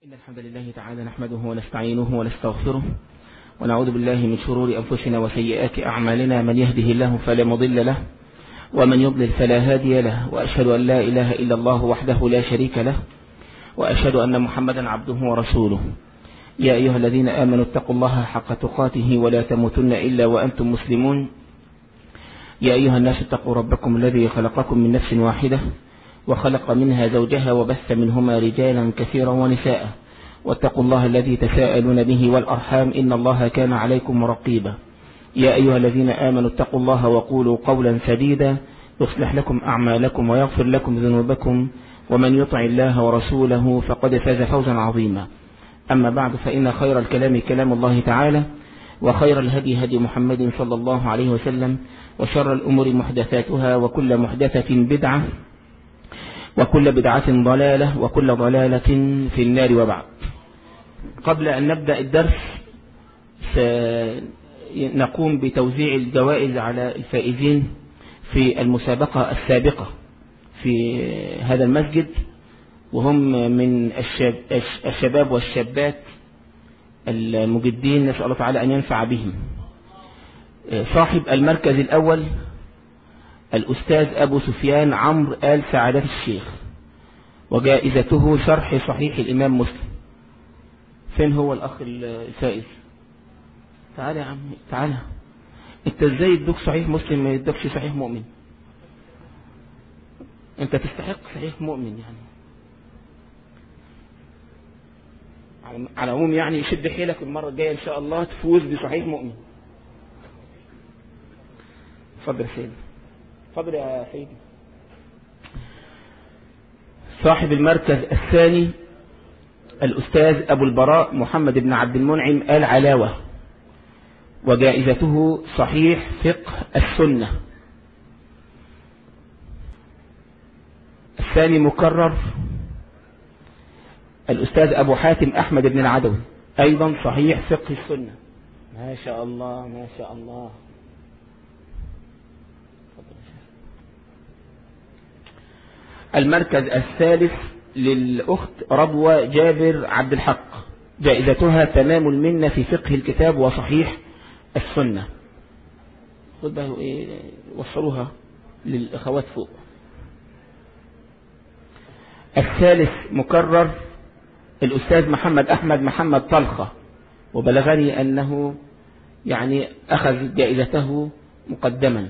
إن الحمد لله تعالى نحمده ونستعينه ونستغفره ونعوذ بالله من شرور أنفسنا وسيئات أعمالنا من يهده الله فلا مضل له ومن يضلل فلا هادي له وأشهد أن لا إله إلا الله وحده لا شريك له وأشهد أن محمدا عبده ورسوله يا أيها الذين آمنوا اتقوا الله حق تقاته ولا تموتن إلا وأنتم مسلمون يا أيها الناس اتقوا ربكم الذي خلقكم من نفس واحدة وخلق منها زوجها وبث منهما رجالا كثيرا ونساء واتقوا الله الذي تساءلون به والأرحام إن الله كان عليكم رقيبا يا أيها الذين آمنوا اتقوا الله وقولوا قولا سديدا يصلح لكم أعمالكم ويغفر لكم ذنوبكم ومن يطع الله ورسوله فقد فاز فوزا عظيما أما بعد فإن خير الكلام كلام الله تعالى وخير الهدي هدي محمد صلى الله عليه وسلم وشر الأمور محدثاتها وكل محدثة بدعة وكل بدعة ضلالة وكل ضلالة في النار وبعد قبل أن نبدأ الدرس سنقوم بتوزيع الجوائز على الفائزين في المسابقة السابقة في هذا المسجد وهم من الشاب الشباب والشابات المجدين نسأل الله تعالى أن ينفع بهم صاحب المركز الأول الأستاذ أبو سفيان عمرو آل سعادة الشيخ وجائزته شرح صحيح الإمام مسلم فين هو الأخ الفائز تعالى يا عم تعالى انت ازاي يدوك صحيح مسلم ما يدوكش صحيح مؤمن انت تستحق صحيح مؤمن يعني على العموم يعني شد حيلك المرة الجاية ان شاء الله تفوز بصحيح مؤمن اتفضل يا سيدي اتفضل يا سيدي صاحب المركز الثاني الأستاذ أبو البراء محمد بن عبد المنعم آل علاوة وجائزته صحيح فقه السنة الثاني مكرر الأستاذ أبو حاتم أحمد بن العدوي أيضا صحيح فقه السنة ما شاء الله ما شاء الله المركز الثالث للأخت ربوة جابر عبد الحق جائزتها تمام المنة في فقه الكتاب وصحيح السنة خد بقى ايه وصلوها للأخوات فوق الثالث مكرر الأستاذ محمد أحمد محمد طلخة وبلغني أنه يعني أخذ جائزته مقدما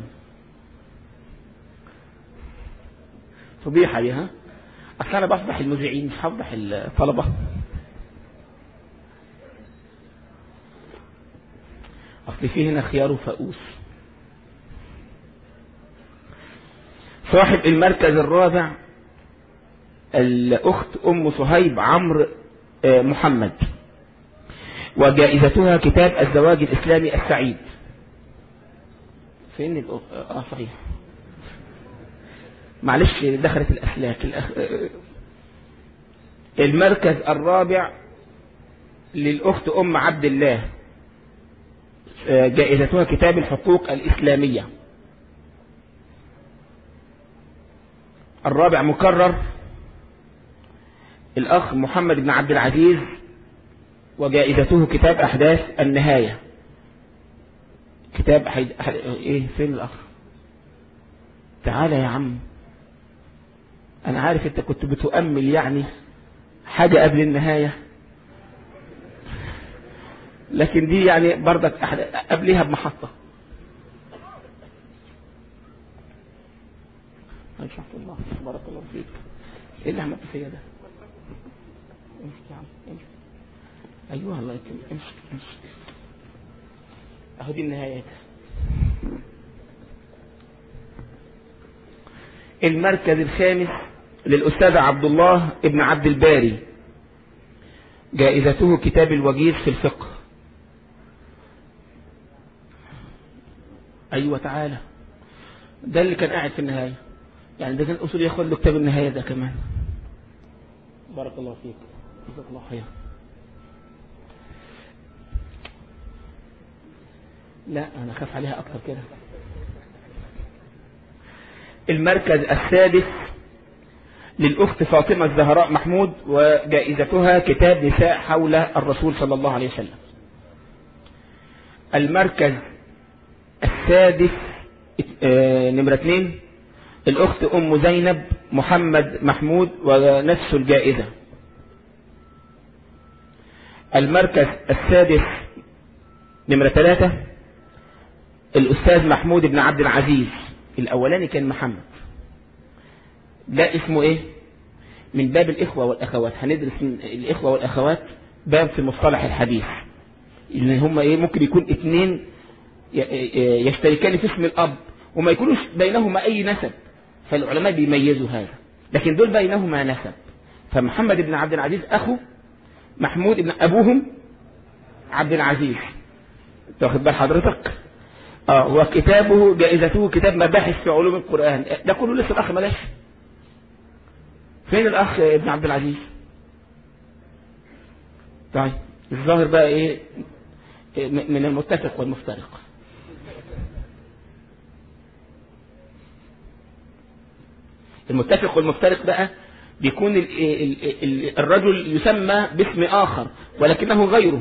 فضيحة دي ها أصل أنا بفضح المذيعين مش هفضح الطلبة أصل في هنا خيار وفؤوس صاحب المركز الرابع الأخت أم صهيب عمرو محمد وجائزتها كتاب الزواج الإسلامي السعيد فين الأخت آه صحيح معلش دخلت الأسلاك الأخ... المركز الرابع للأخت أم عبد الله جائزتها كتاب الحقوق الإسلامية الرابع مكرر الأخ محمد بن عبد العزيز وجائزته كتاب أحداث النهاية كتاب حيد... حيد... ايه فين الأخ تعالى يا عم أنا عارف أنت كنت بتؤمل يعني حاجة قبل النهاية لكن دي يعني برضك قبلها بمحطة ما شاء الله بارك الله فيك ايه اللي عملت فيا ده امشي يا عم امشي ايوه الله يكرمك امشي امشي اهو دي النهاية المركز الخامس للأستاذ عبد الله ابن عبد الباري جائزته كتاب الوجيز في الفقه أيوة تعالى ده اللي كان قاعد في النهاية يعني ده كان أصول ياخد له كتاب النهاية ده كمان بارك الله فيك جزاك الله خير لا أنا خاف عليها أكتر كده المركز السادس للأخت فاطمة الزهراء محمود وجائزتها كتاب نساء حول الرسول صلى الله عليه وسلم المركز السادس اه نمرة اثنين الأخت أم زينب محمد محمود ونفس الجائزة المركز السادس نمرة ثلاثة الأستاذ محمود بن عبد العزيز الأولاني كان محمد ده اسمه ايه من باب الإخوة والأخوات هندرس من الإخوة والأخوات باب في مصطلح الحديث اللي هم ايه ممكن يكون اثنين يشتركان في اسم الأب وما يكونوش بينهما أي نسب فالعلماء بيميزوا هذا لكن دول بينهما نسب فمحمد بن عبد العزيز أخو محمود بن أبوهم عبد العزيز تاخد بال حضرتك اه وكتابه جائزته كتاب مباحث في علوم القرآن ده كله لسه الأخ ملاش فين الأخ ابن عبد العزيز طيب الظاهر بقى ايه من المتفق والمفترق المتفق والمفترق بقى بيكون ال ال ال الرجل يسمى باسم آخر ولكنه غيره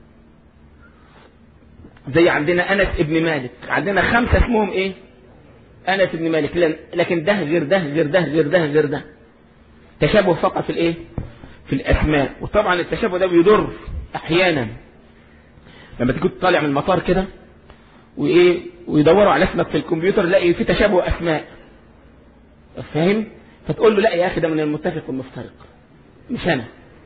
زي عندنا أنس ابن مالك عندنا خمسة اسمهم ايه أنس ابن مالك لكن ده غير ده غير ده غير ده غير ده تشابه فقط في الايه في الأسماء وطبعا التشابه ده بيضر أحيانا لما تكون طالع من المطار كده وايه ويدوروا على اسمك في الكمبيوتر لاقي في تشابه أسماء فاهم فتقول له لا يا أخي ده من المتفق والمفترق مش أنا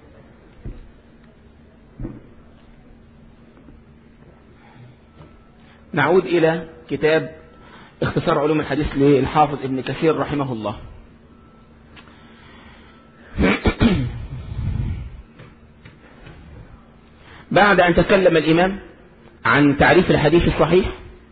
نعود إلى كتاب اختصار علوم الحديث للحافظ ابن كثير رحمه الله بعد أن تكلم الإمام عن تعريف الحديث الصحيح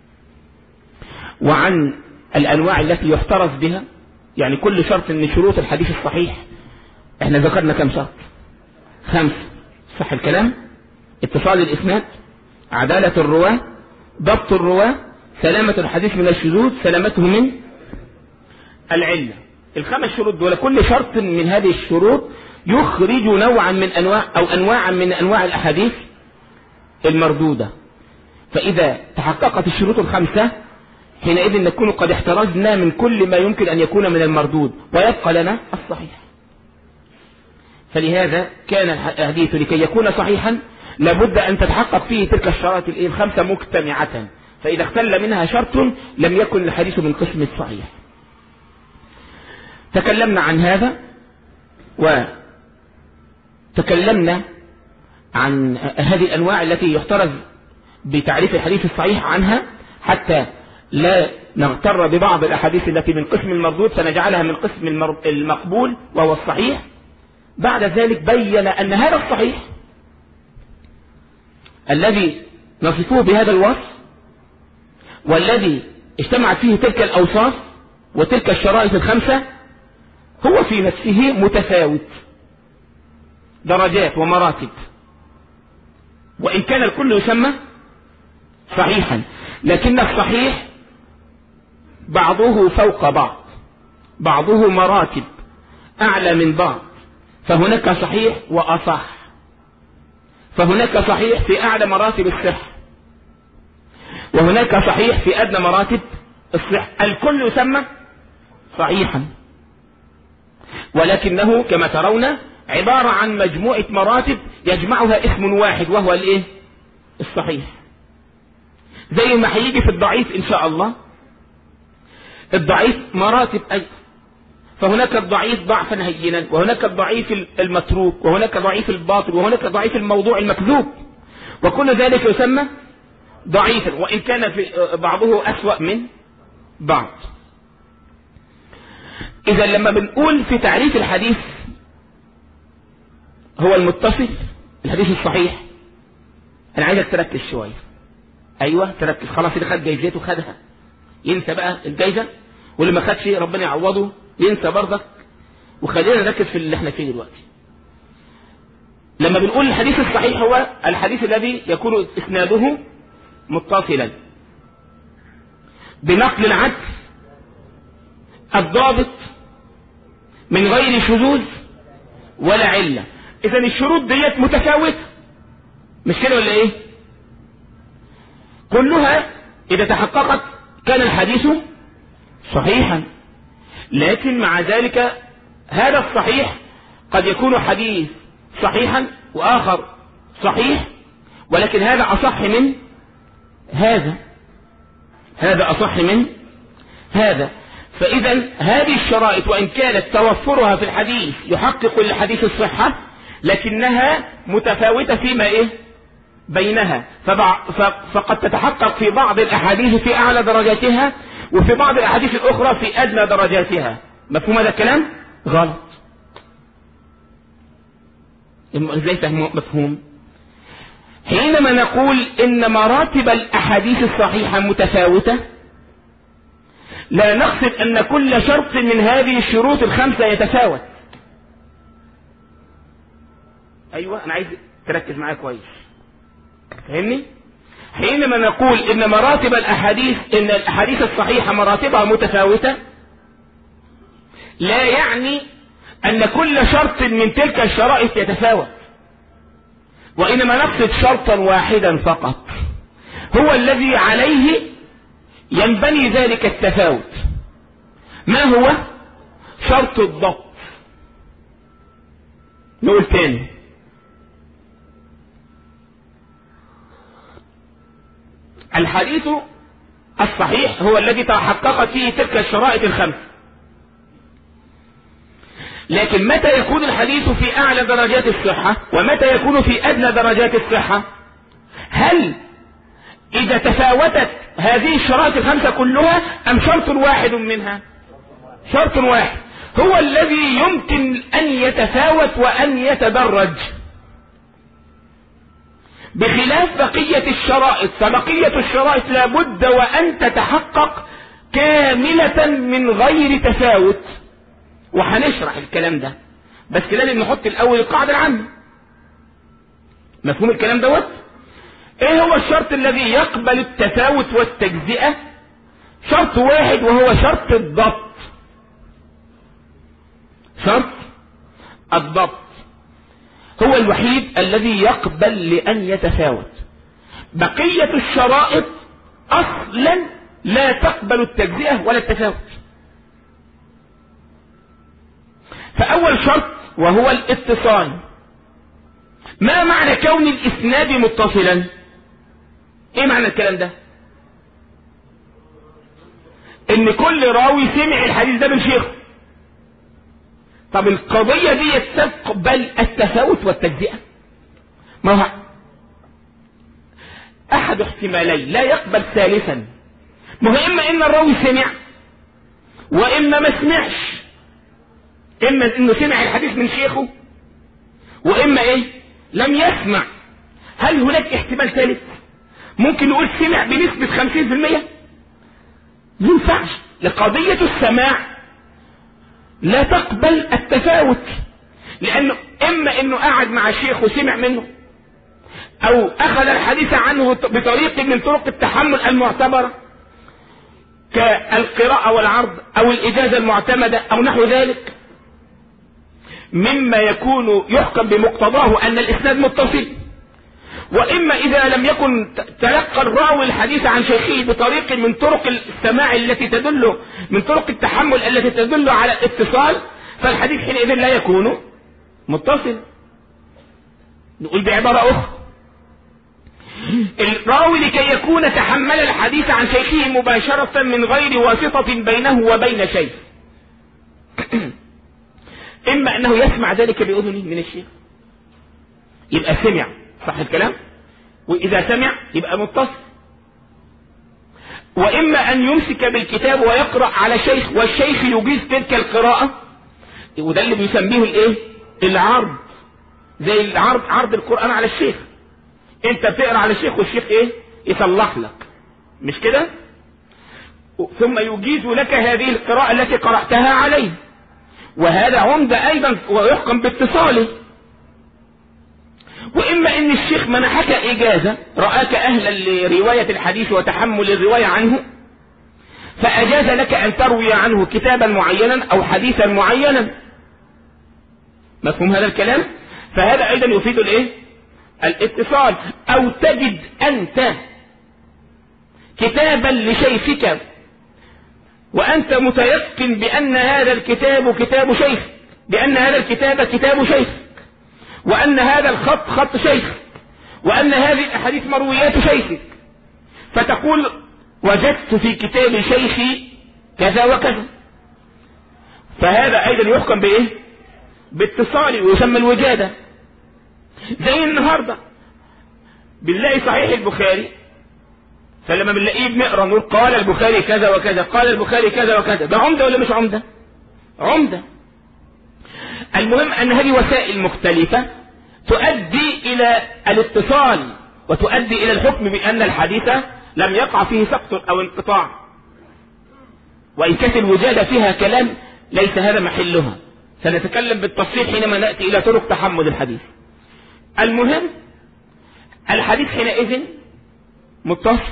وعن الأنواع التي يحترز بها يعني كل شرط من شروط الحديث الصحيح احنا ذكرنا كم شرط خمس صح الكلام اتصال الإسناد عدالة الرواة ضبط الرواة سلامة الحديث من الشذوذ سلامته من العلة الخمس شروط دول كل شرط من هذه الشروط يخرج نوعا من أنواع أو أنواعا من أنواع الأحاديث المردودة فإذا تحققت الشروط الخمسة حينئذ نكون قد احترزنا من كل ما يمكن أن يكون من المردود ويبقى لنا الصحيح فلهذا كان الحديث لكي يكون صحيحا لابد أن تتحقق فيه تلك الشرائط الخمسة مجتمعة فإذا اختل منها شرط لم يكن الحديث من قسم الصحيح تكلمنا عن هذا وتكلمنا عن هذه الأنواع التي يحترز بتعريف الحديث الصحيح عنها حتى لا نغتر ببعض الأحاديث التي من قسم المردود فنجعلها من قسم المقبول وهو الصحيح بعد ذلك بين أن هذا الصحيح الذي نصفه بهذا الوصف والذي اجتمعت فيه تلك الأوصاف وتلك الشرائط الخمسة هو في نفسه متفاوت درجات ومراتب وإن كان الكل يسمى صحيحا لكن الصحيح بعضه فوق بعض بعضه مراتب أعلى من بعض فهناك صحيح وأصح فهناك صحيح في أعلى مراتب الصحة وهناك صحيح في أدنى مراتب الصحة الكل يسمى صحيحا ولكنه كما ترون عبارة عن مجموعة مراتب يجمعها اسم واحد وهو الايه الصحيح زي ما هيجي في الضعيف ان شاء الله الضعيف مراتب اي فهناك الضعيف ضعفا هينا وهناك الضعيف المتروك وهناك ضعيف الباطل وهناك ضعيف الموضوع المكذوب وكل ذلك يسمى ضعيفا وإن كان في بعضه أسوأ من بعض إذا لما بنقول في تعريف الحديث هو المتصل الحديث الصحيح أنا عايزك تركز شوية أيوة تركز خلاص اللي خد جايزته خدها ينسى بقى الجايزة واللي ما خدش ربنا يعوضه ينسى برضك وخلينا نركز في اللي احنا فيه دلوقتي لما بنقول الحديث الصحيح هو الحديث الذي يكون اسناده متصلا بنقل العدل الضابط من غير شذوذ ولا علة اذا الشروط ديت متفاوتة مش كده ولا ايه كلها اذا تحققت كان الحديث صحيحا لكن مع ذلك هذا الصحيح قد يكون حديث صحيحا واخر صحيح ولكن هذا اصح من هذا هذا اصح من هذا فاذا هذه الشرائط وان كانت توفرها في الحديث يحقق للحديث الصحة لكنها متفاوتة فيما ايه بينها فبع... ف... فقد تتحقق في بعض الاحاديث في اعلى درجاتها وفي بعض الاحاديث الاخرى في ادنى درجاتها مفهوم هذا الكلام غلط ازاي مفهوم حينما نقول ان مراتب الاحاديث الصحيحة متفاوتة لا نقصد ان كل شرط من هذه الشروط الخمسة يتفاوت ايوه انا عايز تركز معايا كويس فاهمني حينما نقول ان مراتب الاحاديث ان الاحاديث الصحيحة مراتبها متفاوتة لا يعني ان كل شرط من تلك الشرائط يتفاوت وانما نقصد شرطا واحدا فقط هو الذي عليه ينبني ذلك التفاوت ما هو شرط الضبط نقول تاني الحديث الصحيح هو الذي تحققت فيه تلك الشرائط الخمس لكن متى يكون الحديث في اعلى درجات الصحة ومتى يكون في ادنى درجات الصحة هل اذا تفاوتت هذه الشرائط الخمسة كلها ام شرط واحد منها شرط واحد هو الذي يمكن ان يتفاوت وان يتدرج بخلاف بقية الشرائط فبقية الشرائط لابد وان تتحقق كاملة من غير تفاوت وهنشرح الكلام ده بس لازم نحط الاول القاعدة العامة مفهوم الكلام دوت ايه هو الشرط الذي يقبل التفاوت والتجزئة شرط واحد وهو شرط الضبط شرط الضبط هو الوحيد الذي يقبل لأن يتفاوت بقية الشرائط أصلا لا تقبل التجزئة ولا التفاوت فأول شرط وهو الاتصال ما معنى كون الإسناد متصلا ايه معنى الكلام ده ان كل راوي سمع الحديث ده من شيخه طب القضية دي تقبل التفاوت والتجزئة ما هو احد احتمالين لا يقبل ثالثا ما هو اما ان الراوي سمع واما ما سمعش اما انه سمع الحديث من شيخه واما ايه لم يسمع هل هناك احتمال ثالث ممكن نقول سمع بنسبة خمسين في المية ينفعش لقضية السماع لا تقبل التفاوت لانه اما انه قاعد مع شيخ وسمع منه او اخذ الحديث عنه بطريق من طرق التحمل المعتبرة كالقراءة والعرض او الاجازة المعتمدة او نحو ذلك مما يكون يحكم بمقتضاه ان الاسناد متصل واما اذا لم يكن تلقى الراوي الحديث عن شيخه بطريق من طرق السماع التي تدل من طرق التحمل التي تدل على الاتصال فالحديث حينئذ لا يكون متصل نقول بعبارة اخرى الراوي لكي يكون تحمل الحديث عن شيخه مباشرة من غير واسطة بينه وبين شيخ اما انه يسمع ذلك باذنه من الشيخ يبقى سمع صح الكلام واذا سمع يبقى متصل واما ان يمسك بالكتاب ويقرأ على شيخ والشيخ يجيز تلك القراءة وده اللي بيسميه الايه العرض زي العرض عرض القرآن على الشيخ انت بتقرأ على الشيخ والشيخ ايه يصلح لك مش كده ثم يجيز لك هذه القراءة التي قرأتها عليه وهذا عمدة ايضا ويحكم باتصاله واما ان الشيخ منحك اجازة رآك اهلا لرواية الحديث وتحمل الرواية عنه فاجاز لك ان تروي عنه كتابا معينا او حديثا معينا مفهوم هذا الكلام فهذا ايضا يفيد الايه الاتصال او تجد انت كتابا لشيخك وانت متيقن بان هذا الكتاب كتاب شيخ بان هذا الكتاب كتاب شيخ وان هذا الخط خط شيخ وان هذه الاحاديث مرويات شيخك فتقول وجدت في كتاب شيخي كذا وكذا فهذا ايضا يحكم بايه باتصالي ويسمى الوجادة زي النهاردة بنلاقي صحيح البخاري فلما بنلاقيه بنقرا نقول قال البخاري كذا وكذا قال البخاري كذا وكذا ده عمدة ولا مش عمدة عمدة المهم ان هذه وسائل مختلفة تؤدي الى الاتصال وتؤدي الى الحكم بان الحديث لم يقع فيه سقط او انقطاع وان كانت الوجادة فيها كلام ليس هذا محلها سنتكلم بالتفصيل حينما نأتي إلى طرق تحمل الحديث المهم الحديث حينئذ متصل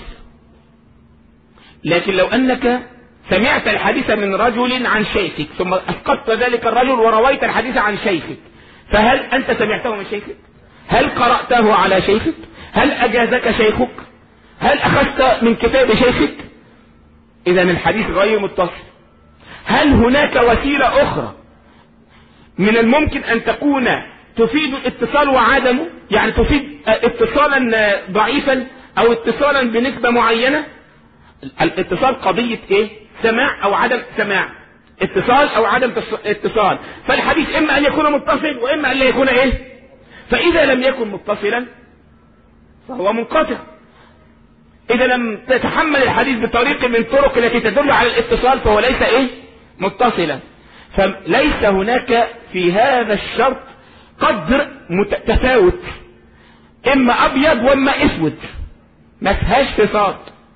لكن لو أنك سمعت الحديث من رجل عن شيخك ثم أسقطت ذلك الرجل ورويت الحديث عن شيخك فهل أنت سمعته من شيخك هل قرأته على شيخك هل أجازك شيخك هل أخذت من كتاب شيخك إذا الحديث غير متصل هل هناك وسيلة أخرى من الممكن أن تكون تفيد الاتصال وعدمه يعني تفيد اتصالا ضعيفا أو اتصالا بنسبة معينة الاتصال قضية ايه سماع او عدم سماع اتصال او عدم اتصال فالحديث اما ان يكون متصل واما ان لا يكون ايه فاذا لم يكن متصلا فهو منقطع اذا لم تتحمل الحديث بطريق من طرق التي تدل على الاتصال فهو ليس ايه متصلا فليس هناك في هذا الشرط قدر تفاوت اما ابيض واما اسود ما فيهاش فصاد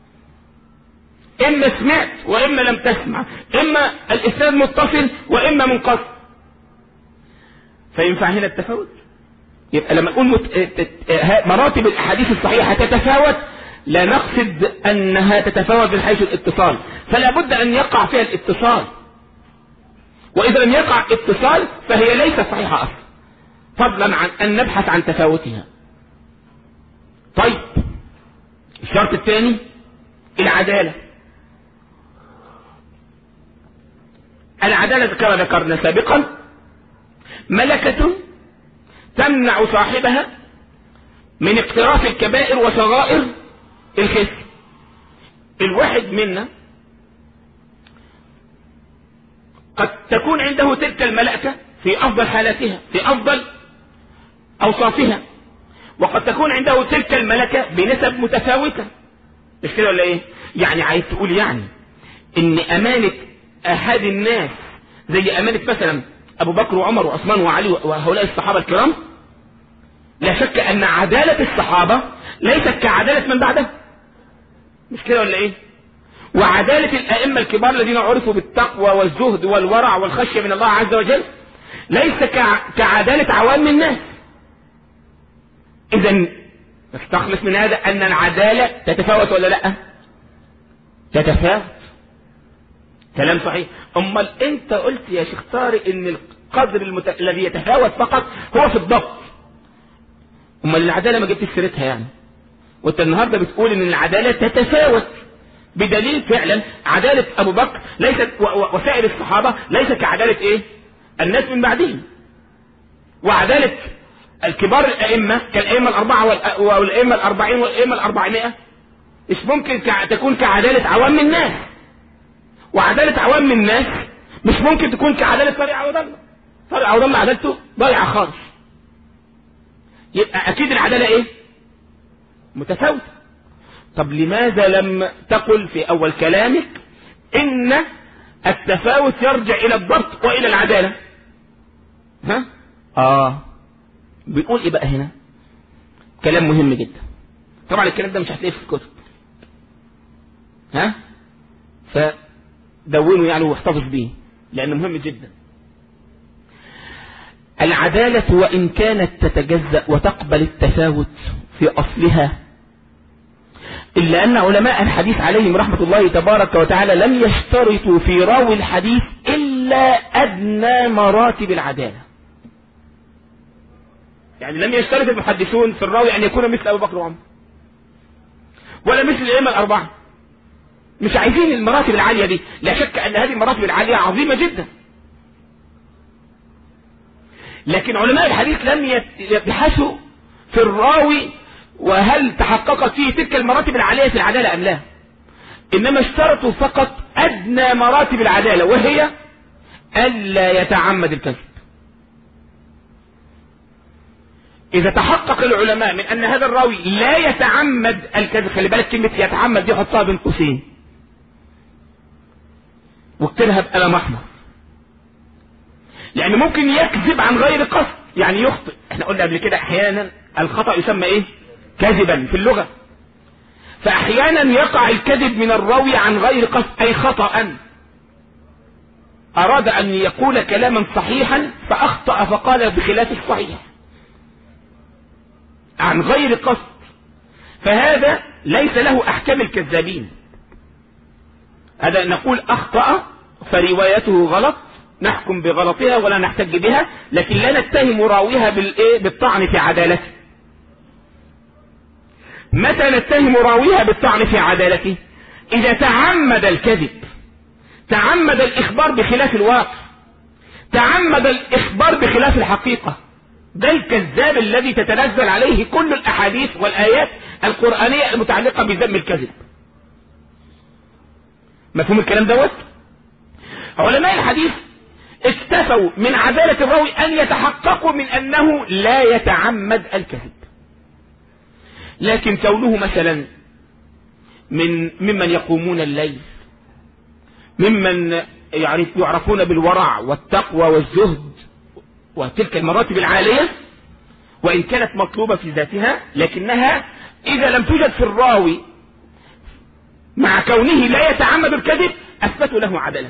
اما سمعت واما لم تسمع اما الاسناد متصل واما منقطع فينفع هنا التفاوت يبقى لما نقول مت... مراتب الاحاديث الصحيحه تتفاوت لا نقصد انها تتفاوت من حيث الاتصال فلا بد ان يقع فيها الاتصال واذا لم يقع اتصال فهي ليست صحيحه اصلا فضلا عن ان نبحث عن تفاوتها طيب الشرط الثاني العداله العدالة كما ذكرنا سابقا ملكة تمنع صاحبها من اقتراف الكبائر وصغائر الخس الواحد منا قد تكون عنده تلك الملكة في أفضل حالاتها في أفضل أوصافها وقد تكون عنده تلك الملكة بنسب متفاوتة مش كده ولا ايه يعني عايز تقول يعني ان امانة احد الناس زي امانة مثلا ابو بكر وعمر وعثمان وعلي وهؤلاء الصحابة الكرام لا شك ان عدالة الصحابة ليست كعدالة من بعدهم مش كده ولا ايه وعدالة الائمة الكبار الذين عرفوا بالتقوى والزهد والورع والخشية من الله عز وجل ليس كعدالة عوام الناس اذا نستخلص من هذا ان العدالة تتفاوت ولا لا تتفاوت كلام صحيح امال انت قلت يا شيخ طارق ان القدر المت... الذي يتفاوت فقط هو في الضبط امال العداله ما جبتش سيرتها يعني وانت النهارده بتقول ان العداله تتفاوت بدليل فعلا عداله ابو بكر ليست و... وسائر الصحابه ليست كعداله ايه الناس من بعدهم وعداله الكبار الائمه كالائمه الاربعه والائمه الاربعين والائمه الاربعمائه مش ممكن تكون كعداله عوام الناس وعدالة عوام الناس مش ممكن تكون كعدالة طارق عوض الله طارق عوض الله عدالته ضايعة خالص يبقى أكيد العدالة إيه؟ متفاوتة طب لماذا لم تقل في أول كلامك إن التفاوت يرجع إلى الضبط وإلى العدالة ها؟ آه بيقول إيه بقى هنا؟ كلام مهم جدا طبعا الكلام ده مش هتلاقيه في الكتب ها؟ ف دونه يعني واحتفظ به لأنه مهم جدا العدالة وإن كانت تتجزأ وتقبل التفاوت في أصلها إلا أن علماء الحديث عليهم رحمة الله تبارك وتعالى لم يشترطوا في راوي الحديث إلا أدنى مراتب العدالة يعني لم يشترط المحدثون في الراوي أن يكون مثل أبو بكر وعمر ولا مثل الأئمة الأربعة مش عايزين المراتب العالية دي لا شك أن هذه المراتب العالية عظيمة جدا لكن علماء الحديث لم يبحثوا في الراوي وهل تحققت فيه تلك المراتب العالية في العدالة أم لا إنما اشترطوا فقط أدنى مراتب العدالة وهي ألا يتعمد الكذب إذا تحقق العلماء من أن هذا الراوي لا يتعمد الكذب خلي بالك كلمة يتعمد دي حطها بين قوسين واكتبها بقلم أحمر لأن ممكن يكذب عن غير قصد يعني يخطئ احنا قلنا قبل كده أحيانا الخطأ يسمى إيه كذبا في اللغة فأحيانا يقع الكذب من الراوي عن غير قصد أي خطأ أراد أن يقول كلاما صحيحا فأخطأ فقال بخلاف الصحيح عن غير قصد فهذا ليس له أحكام الكذابين هذا نقول أخطأ فروايته غلط نحكم بغلطها ولا نحتج بها لكن لا نتهم راويها بالإيه بالطعن في عدالته متى نتهم راويها بالطعن في عدالته إذا تعمد الكذب تعمد الإخبار بخلاف الواقع تعمد الإخبار بخلاف الحقيقة ده الكذاب الذي تتنزل عليه كل الأحاديث والآيات القرآنية المتعلقة بذم الكذب مفهوم الكلام دوت علماء الحديث اكتفوا من عدالة الراوي أن يتحققوا من أنه لا يتعمد الكذب لكن كونه مثلا من ممن يقومون الليل ممن يعرفون بالورع والتقوى والزهد وتلك المراتب العالية وإن كانت مطلوبة في ذاتها لكنها إذا لم توجد في الراوي مع كونه لا يتعمد الكذب أثبتوا له عدالة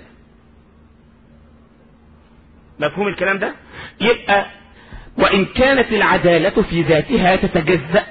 مفهوم الكلام ده يبقى وإن كانت العدالة في ذاتها تتجزأ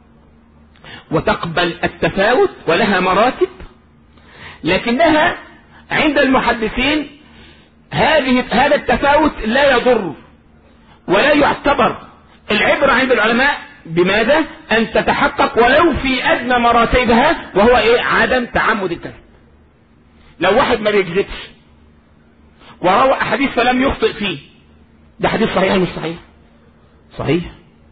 وتقبل التفاوت ولها مراتب لكنها عند المحدثين هذه هذا التفاوت لا يضر ولا يعتبر العبرة عند العلماء بماذا ان تتحقق ولو في ادنى مراتبها وهو ايه عدم تعمد الكذب لو واحد ما بيكذبش وروى احاديث فلم يخطئ فيه ده حديث صحيح مش صحيح صحيح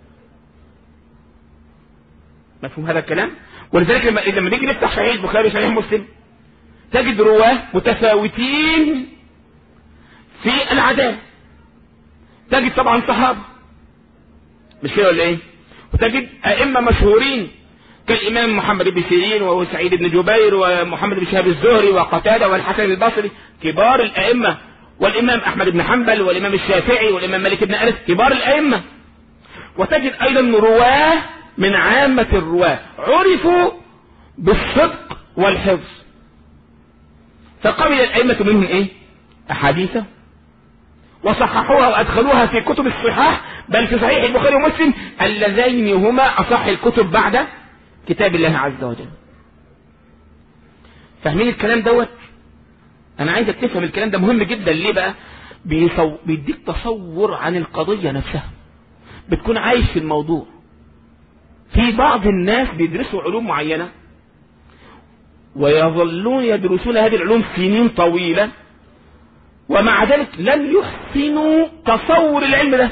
مفهوم هذا الكلام ولذلك لما لما نيجي نفتح صحيح البخاري صحيح مسلم تجد رواه متفاوتين في العدالة تجد طبعا صحابة مش كده ولا ايه وتجد ائمة مشهورين كالامام محمد بن سيرين وسعيد بن جبير ومحمد بن شهاب الزهري وقتادة والحسن البصري كبار الائمة والامام احمد بن حنبل والامام الشافعي والامام مالك بن انس كبار الائمة وتجد ايضا رواه من عامة الرواة عرفوا بالصدق والحفظ فقبل الأئمة منهم إيه أحاديث وصححوها وأدخلوها في كتب الصحاح بل في صحيح البخاري ومسلم اللذين هما أصح الكتب بعد كتاب الله عز وجل فاهمين الكلام دوت أنا عايزك تفهم الكلام ده مهم جدا ليه بقى بيصو... بيديك تصور عن القضية نفسها بتكون عايش في الموضوع في بعض الناس بيدرسوا علوم معينة ويظلون يدرسون هذه العلوم سنين طويلة ومع ذلك لم يحسنوا تصور العلم ده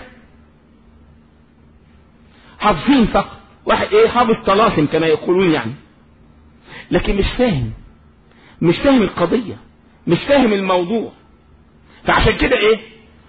حافظين فقط واحد ايه حافظ طلاسم كما يقولون يعني لكن مش فاهم مش فاهم القضية مش فاهم الموضوع فعشان كده ايه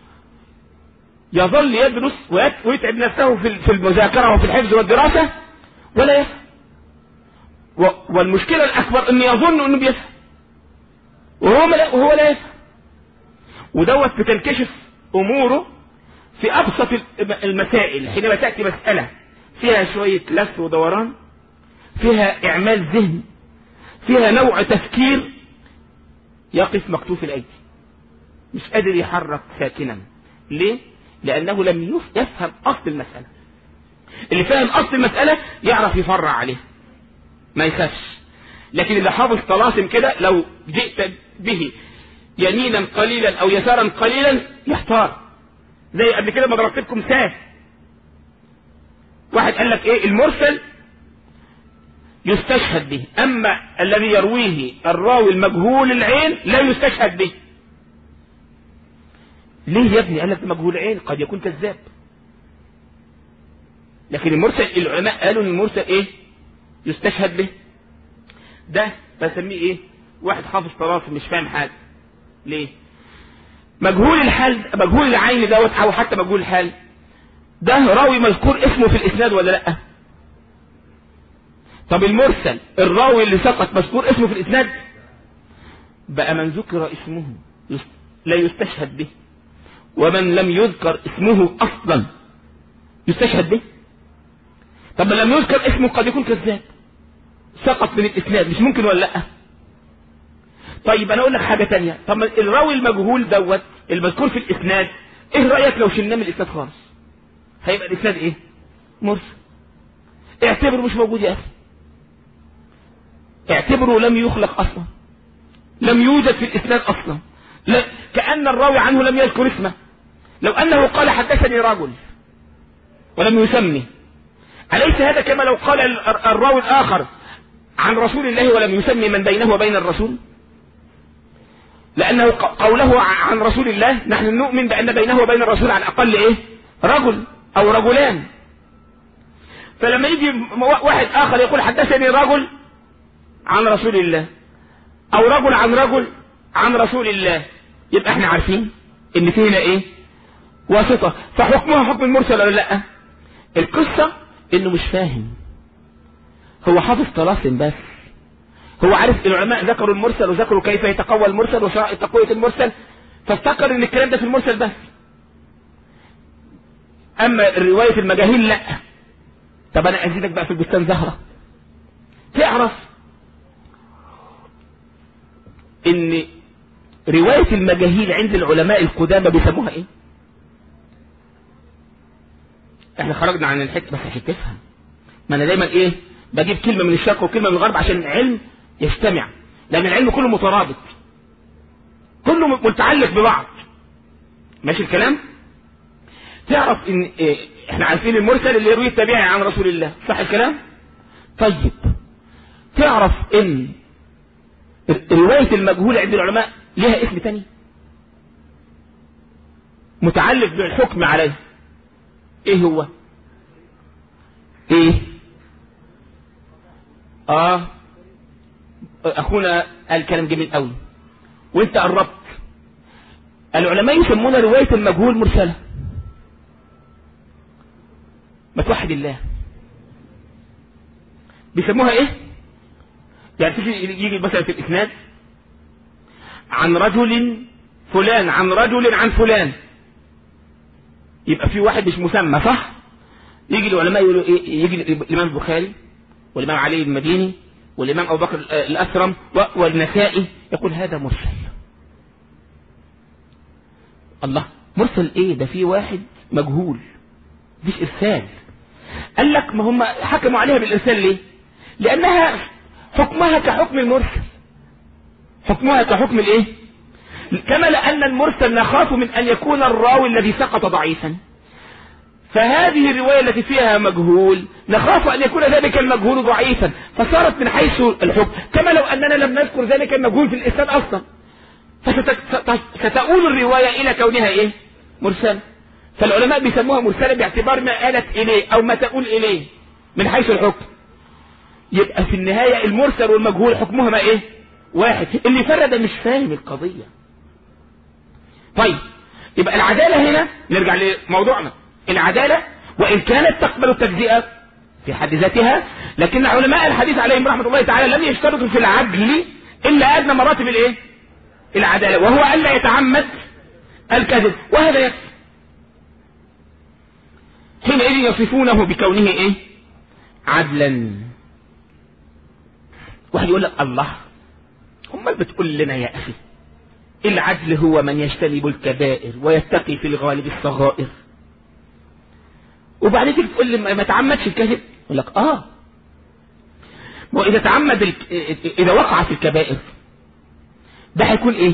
يظل يدرس ويتعب نفسه في المذاكرة وفي الحفظ والدراسة ولا يفهم والمشكلة الأكبر أن يظن أنه بيفهم وهو لا وهو لا يفهم ودوت بتنكشف أموره في أبسط المسائل حينما تأتي مسألة فيها شوية لف ودوران فيها إعمال ذهن فيها نوع تفكير يقف مكتوف الأيدي مش قادر يحرك ساكنا ليه؟ لأنه لم يفهم أصل المسألة اللي فاهم أصل المسألة يعرف يفرع عليه ما يخافش لكن اللي حافظ طلاسم كده لو جئت به يمينا قليلا أو يسارا قليلا يحتار زي قبل كده ما ضربت لكم ساه واحد قال لك ايه المرسل يستشهد به اما الذي يرويه الراوي المجهول العين لا يستشهد به ليه يا ابني قال لك مجهول العين قد يكون كذاب لكن المرسل العلماء قالوا ان المرسل ايه يستشهد به ده بسميه ايه واحد حافظ طرافه مش فاهم حاجه ليه مجهول الحال مجهول العين دوت او حتى مجهول الحال ده راوي مذكور اسمه في الاسناد ولا لا طب المرسل الراوي اللي سقط مذكور اسمه في الاسناد بقى من ذكر اسمه لا يستشهد به ومن لم يذكر اسمه اصلا يستشهد به طب من لم يذكر اسمه قد يكون كذاب سقط من الاسناد مش ممكن ولا لا طيب انا اقول لك حاجه تانية طب الراوي المجهول دوت المذكور في الاسناد ايه رايك لو شلناه من الاسناد خالص هيبقى الاسناد ايه مرسل اعتبره مش موجود يا اخي اعتبره لم يخلق اصلا لم يوجد في الاسناد اصلا لا كأن الراوي عنه لم يذكر اسمه لو انه قال حدثني رجل ولم يسمي أليس هذا كما لو قال الراوي الآخر عن رسول الله ولم يسمي من بينه وبين الرسول لأنه قوله عن رسول الله نحن نؤمن بأن بينه وبين الرسول على الأقل إيه رجل أو رجلان فلما يجي واحد آخر يقول حدثني رجل عن رسول الله أو رجل عن رجل عن رسول الله يبقى احنا عارفين ان في هنا ايه واسطة فحكمها حكم المرسل ولا لا القصة انه مش فاهم هو حافظ طلاسم بس هو عارف العلماء ذكروا المرسل وذكروا كيف يتقوى المرسل وشرائط تقوية المرسل فافتكر ان الكلام ده في المرسل بس اما رواية المجاهيل لا طب انا ازيدك بقى في البستان زهرة تعرف ان رواية المجاهيل عند العلماء القدامى بيسموها ايه احنا خرجنا عن الحته بس عشان تفهم ما انا دايما ايه بجيب كلمه من الشرق وكلمه من الغرب عشان العلم يجتمع لان العلم كله مترابط كله متعلق ببعض ماشي الكلام تعرف ان إيه احنا عارفين المرسل اللي يروي التابعي عن رسول الله صح الكلام طيب تعرف ان رواية المجهول عند العلماء لها اسم تاني متعلق بالحكم عليه ايه هو ايه اه اخونا قال كلام جميل قوي وانت قربت العلماء يسمون رواية المجهول مرسلة ما توحد الله بيسموها ايه يعني تيجي يجي مثلا في الاسناد عن رجل فلان عن رجل عن فلان يبقى في واحد مش مسمى صح يجي العلماء يقولوا ايه يجي الامام البخاري والامام علي المديني والامام ابو بكر الاسرم والنسائي يقول هذا مرسل الله مرسل ايه ده في واحد مجهول مفيش ارسال قال لك ما هم حكموا عليها بالارسال ليه لانها حكمها كحكم المرسل حكمها كحكم الايه كما لأن المرسل نخاف من أن يكون الراوي الذي سقط ضعيفا فهذه الرواية التي فيها مجهول نخاف أن يكون ذلك المجهول ضعيفا فصارت من حيث الحكم كما لو أننا لم نذكر ذلك المجهول في الإسناد أصلا فستؤول الرواية إلى كونها إيه مرسل فالعلماء بيسموها مرسلة باعتبار ما آلت إليه أو ما تقول إليه من حيث الحكم يبقى في النهاية المرسل والمجهول حكمهما إيه واحد اللي فرد مش فاهم القضية طيب يبقى العدالة هنا نرجع لموضوعنا العدالة وإن كانت تقبل التجزئة في حد ذاتها لكن علماء الحديث عليهم رحمة الله تعالى لم يشترطوا في العدل إلا أدنى مراتب الإيه؟ العدالة وهو ألا يتعمد الكذب وهذا يكفي حينئذ يصفونه بكونه إيه؟ عدلا واحد يقول لك الله امال بتقول لنا يا أخي العدل هو من يجتنب الكبائر ويتقي في الغالب الصغائر وبعدين تيجي تقول لي ما تعمدش الكذب يقول لك اه واذا تعمد ال... اذا وقع في الكبائر ده هيكون ايه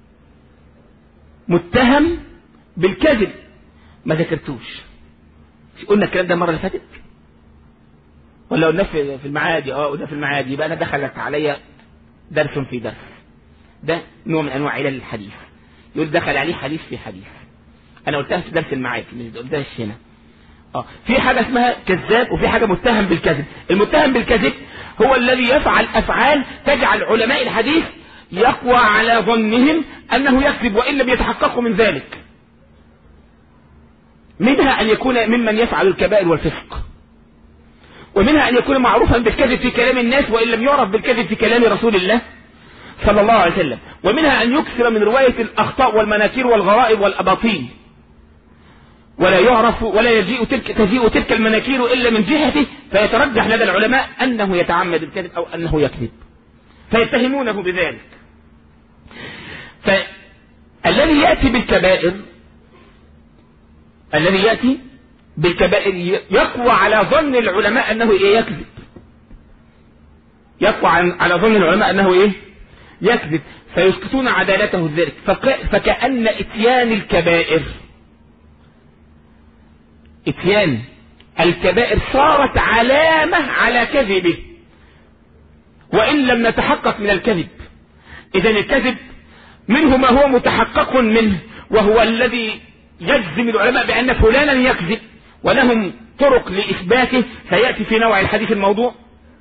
متهم بالكذب ما ذكرتوش قلنا الكلام ده المرة اللي فاتت ولا قلنا في في المعادي اه قلنا في المعادي يبقى انا دخلت عليا درس في درس ده نوع من انواع علل الحديث يقول دخل عليه حديث في حديث انا قلتها في درس المعادي مش قلتها هنا اه في حاجة اسمها كذاب وفي حاجة متهم بالكذب المتهم بالكذب هو الذي يفعل افعال تجعل علماء الحديث يقوى على ظنهم انه يكذب وان لم يتحققوا من ذلك منها ان يكون ممن يفعل الكبائر والفسق ومنها ان يكون معروفا بالكذب في كلام الناس وان لم يعرف بالكذب في كلام رسول الله صلى الله عليه وسلم ومنها ان يكثر من رواية الاخطاء والمناكير والغرائب والاباطيل ولا يعرف ولا يجيء تلك تجيء تلك المناكير الا من جهته فيترجح لدى العلماء انه يتعمد الكذب او انه يكذب فيتهمونه بذلك فالذي ياتي بالكبائر الذي ياتي بالكبائر يقوى على ظن العلماء انه ايه يكذب يقوى على ظن العلماء انه ايه يكذب فيسقطون عدالته ذلك فكأن اتيان الكبائر اتيان الكبائر صارت علامة على كذبه وإن لم نتحقق من الكذب إذا الكذب منه ما هو متحقق منه وهو الذي يجزم العلماء بأن فلانا يكذب ولهم طرق لإثباته سيأتي في نوع الحديث الموضوع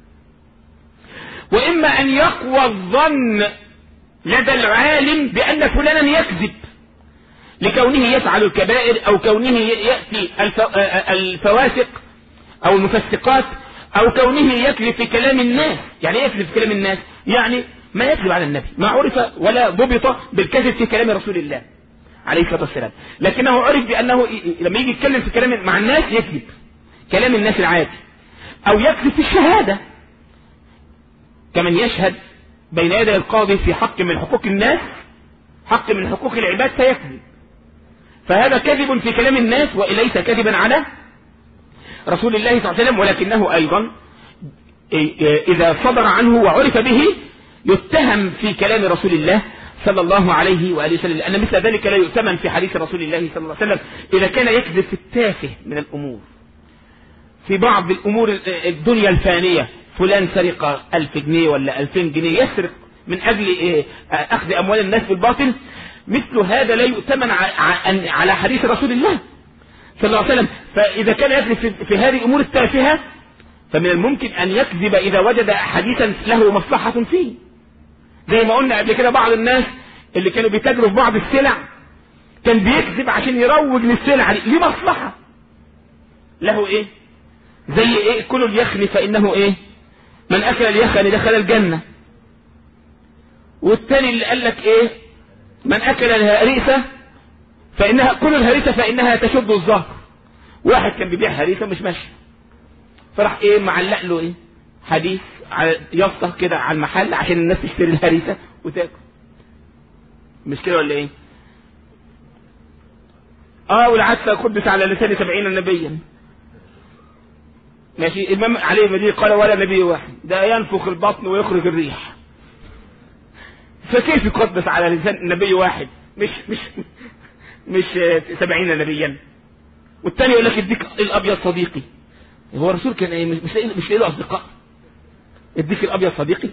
وإما أن يقوى الظن لدى العالم بأن فلانا يكذب لكونه يفعل الكبائر أو كونه يأتي الفواسق أو المفسقات أو كونه يكذب في كلام الناس يعني ايه يكذب في كلام الناس يعني ما يكذب على النبي ما عرف ولا ضبط بالكذب في كلام رسول الله عليه الصلاة والسلام لكنه عرف بأنه لما يجي يتكلم في كلام مع الناس يكذب كلام الناس العادي أو يكذب في الشهادة كمن يشهد بين يدي القاضي في حق من حقوق الناس حق من حقوق العباد فيكذب فهذا كذب في كلام الناس وليس كذبا على رسول الله صلى الله عليه وسلم ولكنه أيضا إذا صدر عنه وعرف به يتهم في كلام رسول الله صلى الله عليه وآله وسلم لأن مثل ذلك لا يؤتمن في حديث رسول الله صلى الله عليه وسلم إذا كان يكذب في التافه من الأمور في بعض الأمور الدنيا الفانية فلان سرق ألف جنيه ولا ألفين جنيه يسرق من أجل أخذ أموال الناس بالباطل مثل هذا لا يؤتمن على حديث رسول الله صلى الله عليه وسلم فإذا كان يكذب في هذه الأمور التافهة فمن الممكن أن يكذب إذا وجد حديثا له مصلحة فيه زي ما قلنا قبل كده بعض الناس اللي كانوا بيتاجروا في بعض السلع كان بيكذب عشان يروج للسلع ليه مصلحة له ايه زي ايه كل اليخن فانه ايه من اكل اليخن دخل الجنة والتاني اللي قال لك ايه من اكل الهريسة فانها كل الهريسة فانها تشد الظهر واحد كان بيبيع هريسة مش ماشي فراح ايه معلق له ايه حديث على يافطه كده على المحل عشان الناس تشتري الهريسه وتاكل مش كده ولا ايه اه والعدسه قدس على لسان سبعين نبيا ماشي الامام علي المديني قال ولا نبي واحد ده ينفخ البطن ويخرج الريح فكيف يقدس على لسان نبي واحد مش مش مش سبعين نبيا والتاني يقول لك اديك الابيض صديقي هو الرسول كان ايه مش لاقي مش لاقي له اصدقاء اديك الابيض صديقي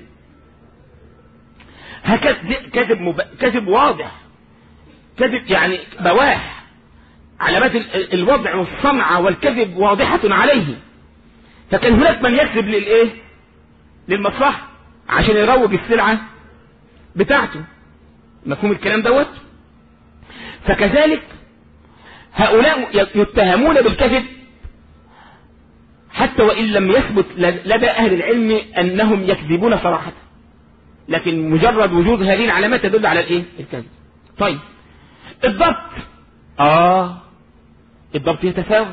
هكذا كذب مب... كذب واضح كذب يعني بواح علامات الوضع والصنعة والكذب واضحة عليه فكان هناك من يكذب للايه للمصلحة عشان يروج السلعة بتاعته مفهوم الكلام دوت فكذلك هؤلاء يتهمون بالكذب حتى وإن لم يثبت لدى أهل العلم أنهم يكذبون صراحة لكن مجرد وجود هذه العلامات تدل على الايه الكذب طيب الضبط اه الضبط يتفاوت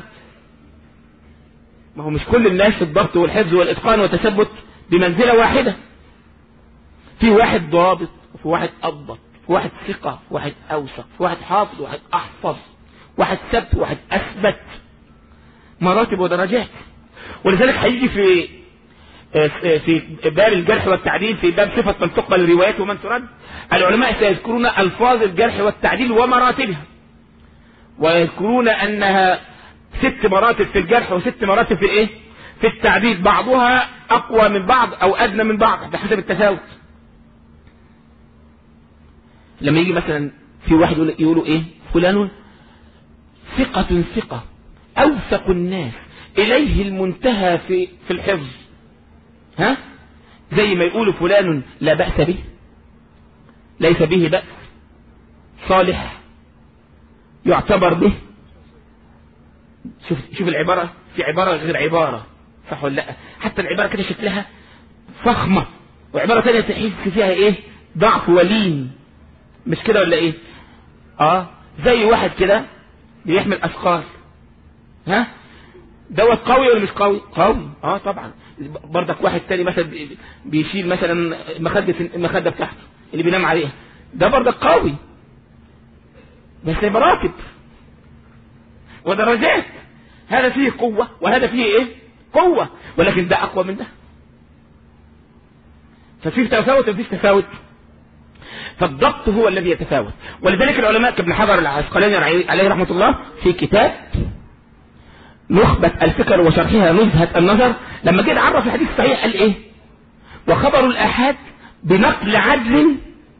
ما هو مش كل الناس في الضبط والحفظ والاتقان والتثبت بمنزله واحده في واحد ضابط وفي واحد اضبط في واحد ثقه في واحد اوثق في واحد حافظ واحد احفظ واحد ثبت واحد اثبت مراتب ودرجات ولذلك هيجي في في باب الجرح والتعديل في باب صفة من تقبل الروايات ومن ترد العلماء سيذكرون ألفاظ الجرح والتعديل ومراتبها ويذكرون أنها ست مراتب في الجرح وست مراتب في الايه في التعديل بعضها اقوى من بعض او ادنى من بعض بحسب التفاوت لما يجي مثلا في واحد يقولوا ايه فلان ثقة ثقة اوثق الناس اليه المنتهى في في الحفظ ها زي ما يقولوا فلان لا بأس به ليس به بأس صالح يعتبر به شوف شوف العبارة في عبارة غير عبارة صح ولا لا حتى العبارة كده شكلها فخمة وعبارة ثانية تحس فيها ايه ضعف ولين مش كده ولا ايه اه زي واحد كده بيحمل اثقال ها دوت قوي ولا مش قوي قوي اه طبعا برضك واحد تاني مثلا بيشيل مثلا مخدة المخدة بتاعته اللي بينام عليها ده برضك قوي بس مراتب ودرجات هذا فيه قوة وهذا فيه ايه قوة ولكن ده اقوى من ده ففيه تفاوت وفيه تفاوت فالضبط هو الذي يتفاوت ولذلك العلماء كابن حجر العسقلاني عليه رحمة الله في كتاب نخبة الفكر وشرحها نزهة النظر لما جه عرف الحديث الصحيح قال ايه وخبر الآحاد بنقل عدل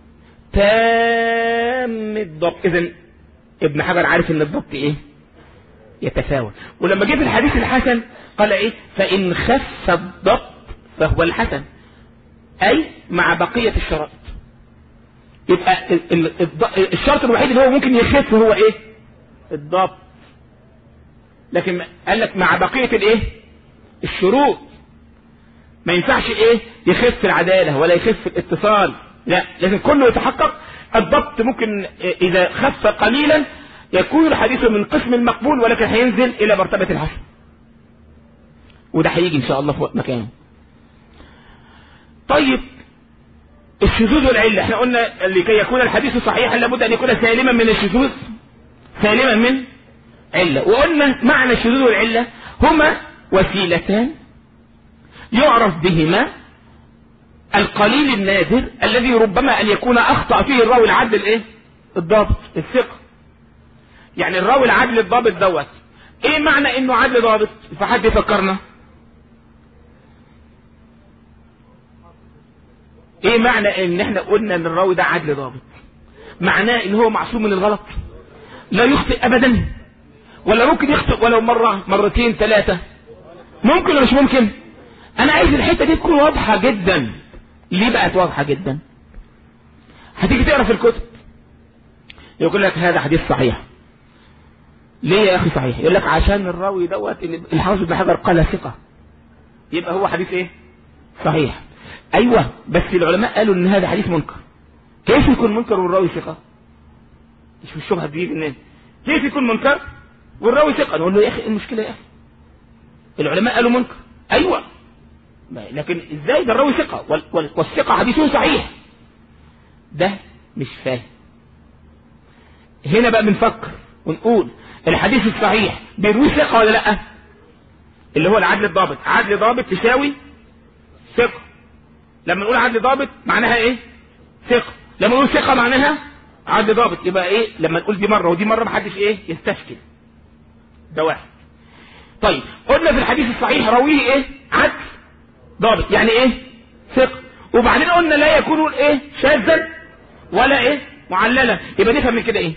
تام الضبط اذا ابن حجر عارف ان الضبط ايه يتفاوت ولما جه في الحديث الحسن قال ايه فان خف الضبط فهو الحسن اي مع بقية الشرائط يبقى الشرط الوحيد اللي هو ممكن يخف هو ايه الضبط لكن قال لك مع بقية الايه الشروط ما ينفعش ايه يخف العدالة ولا يخف الاتصال لا لازم كله يتحقق الضبط ممكن اذا خف قليلا يكون الحديث من قسم المقبول ولكن هينزل الى مرتبة الحسن وده هيجي ان شاء الله في وقت مكانه طيب الشذوذ والعلة احنا قلنا لكي يكون الحديث صحيحا لابد ان يكون سالما من الشذوذ سالما من علة وقلنا معنى الشذوذ والعلة هما وسيلتان يعرف بهما القليل النادر الذي ربما ان يكون اخطأ فيه الراوي العدل الايه الضابط الثقة يعني الراوي العدل الضابط دوت ايه معنى انه عدل ضابط فحد يفكرنا ايه معنى ان احنا قلنا ان الراوي ده عدل ضابط معناه ان هو معصوم من الغلط لا يخطئ ابدا ولا ممكن يخطئ ولو مرة مرتين ثلاثة ممكن ولا مش ممكن انا عايز الحتة دي تكون واضحة جدا ليه بقت واضحة جدا هتيجي تقرا في الكتب يقول لك هذا حديث صحيح ليه يا اخي صحيح يقول لك عشان الراوي دوت الحافظ بن حجر قال ثقة يبقى هو حديث ايه صحيح ايوه بس العلماء قالوا ان هذا حديث منكر كيف يكون منكر والراوي ثقة مش في الشبهة دي الناس كيف يكون منكر والراوي ثقة نقول له يا اخي المشكلة يا اخي العلماء قالوا منكر ايوه لكن ازاي ده الراوي ثقة والثقة حديثه صحيح ده مش فاهم هنا بقى بنفكر ونقول الحديث الصحيح بيروي ثقة ولا لا اللي هو العدل الضابط عدل ضابط تساوي ثقة لما نقول عدل ضابط معناها ايه ثقة لما نقول ثقة معناها عدل ضابط يبقى ايه لما نقول دي مرة ودي مرة محدش ايه يستشكل ده واحد طيب قلنا في الحديث الصحيح راويه ايه عدل ضابط يعني ايه ثقة وبعدين قلنا لا يكون ايه شاذا ولا ايه معللا يبقى نفهم من كده ايه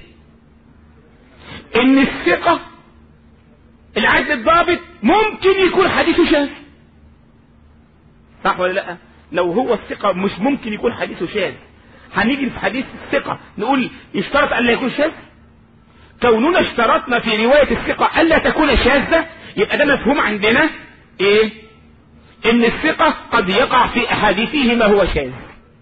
ان الثقة العدل الضابط ممكن يكون حديثه شاذ صح ولا لا لو هو الثقة مش ممكن يكون حديثه شاذ هنيجي في حديث الثقة نقول يشترط ألا يكون شاذ كوننا اشترطنا في رواية الثقة ألا تكون شاذة يبقى ده مفهوم عندنا ايه ان الثقة قد يقع في احاديثه ما هو شاذ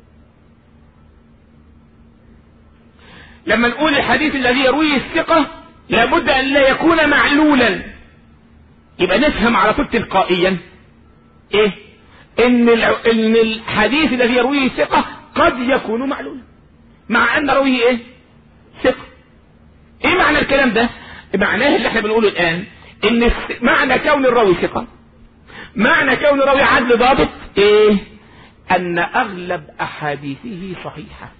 لما نقول الحديث الذي يرويه الثقة لابد ان لا يكون معلولا يبقى نفهم على طول تلقائيا ايه ان ان الحديث الذي يرويه ثقة قد يكون معلولا مع ان رويه ايه ثقة ايه معنى الكلام ده معناه اللي احنا بنقوله الان ان معنى كون الراوي ثقة معنى كون الراوي عدل ضابط ايه ان اغلب احاديثه صحيحة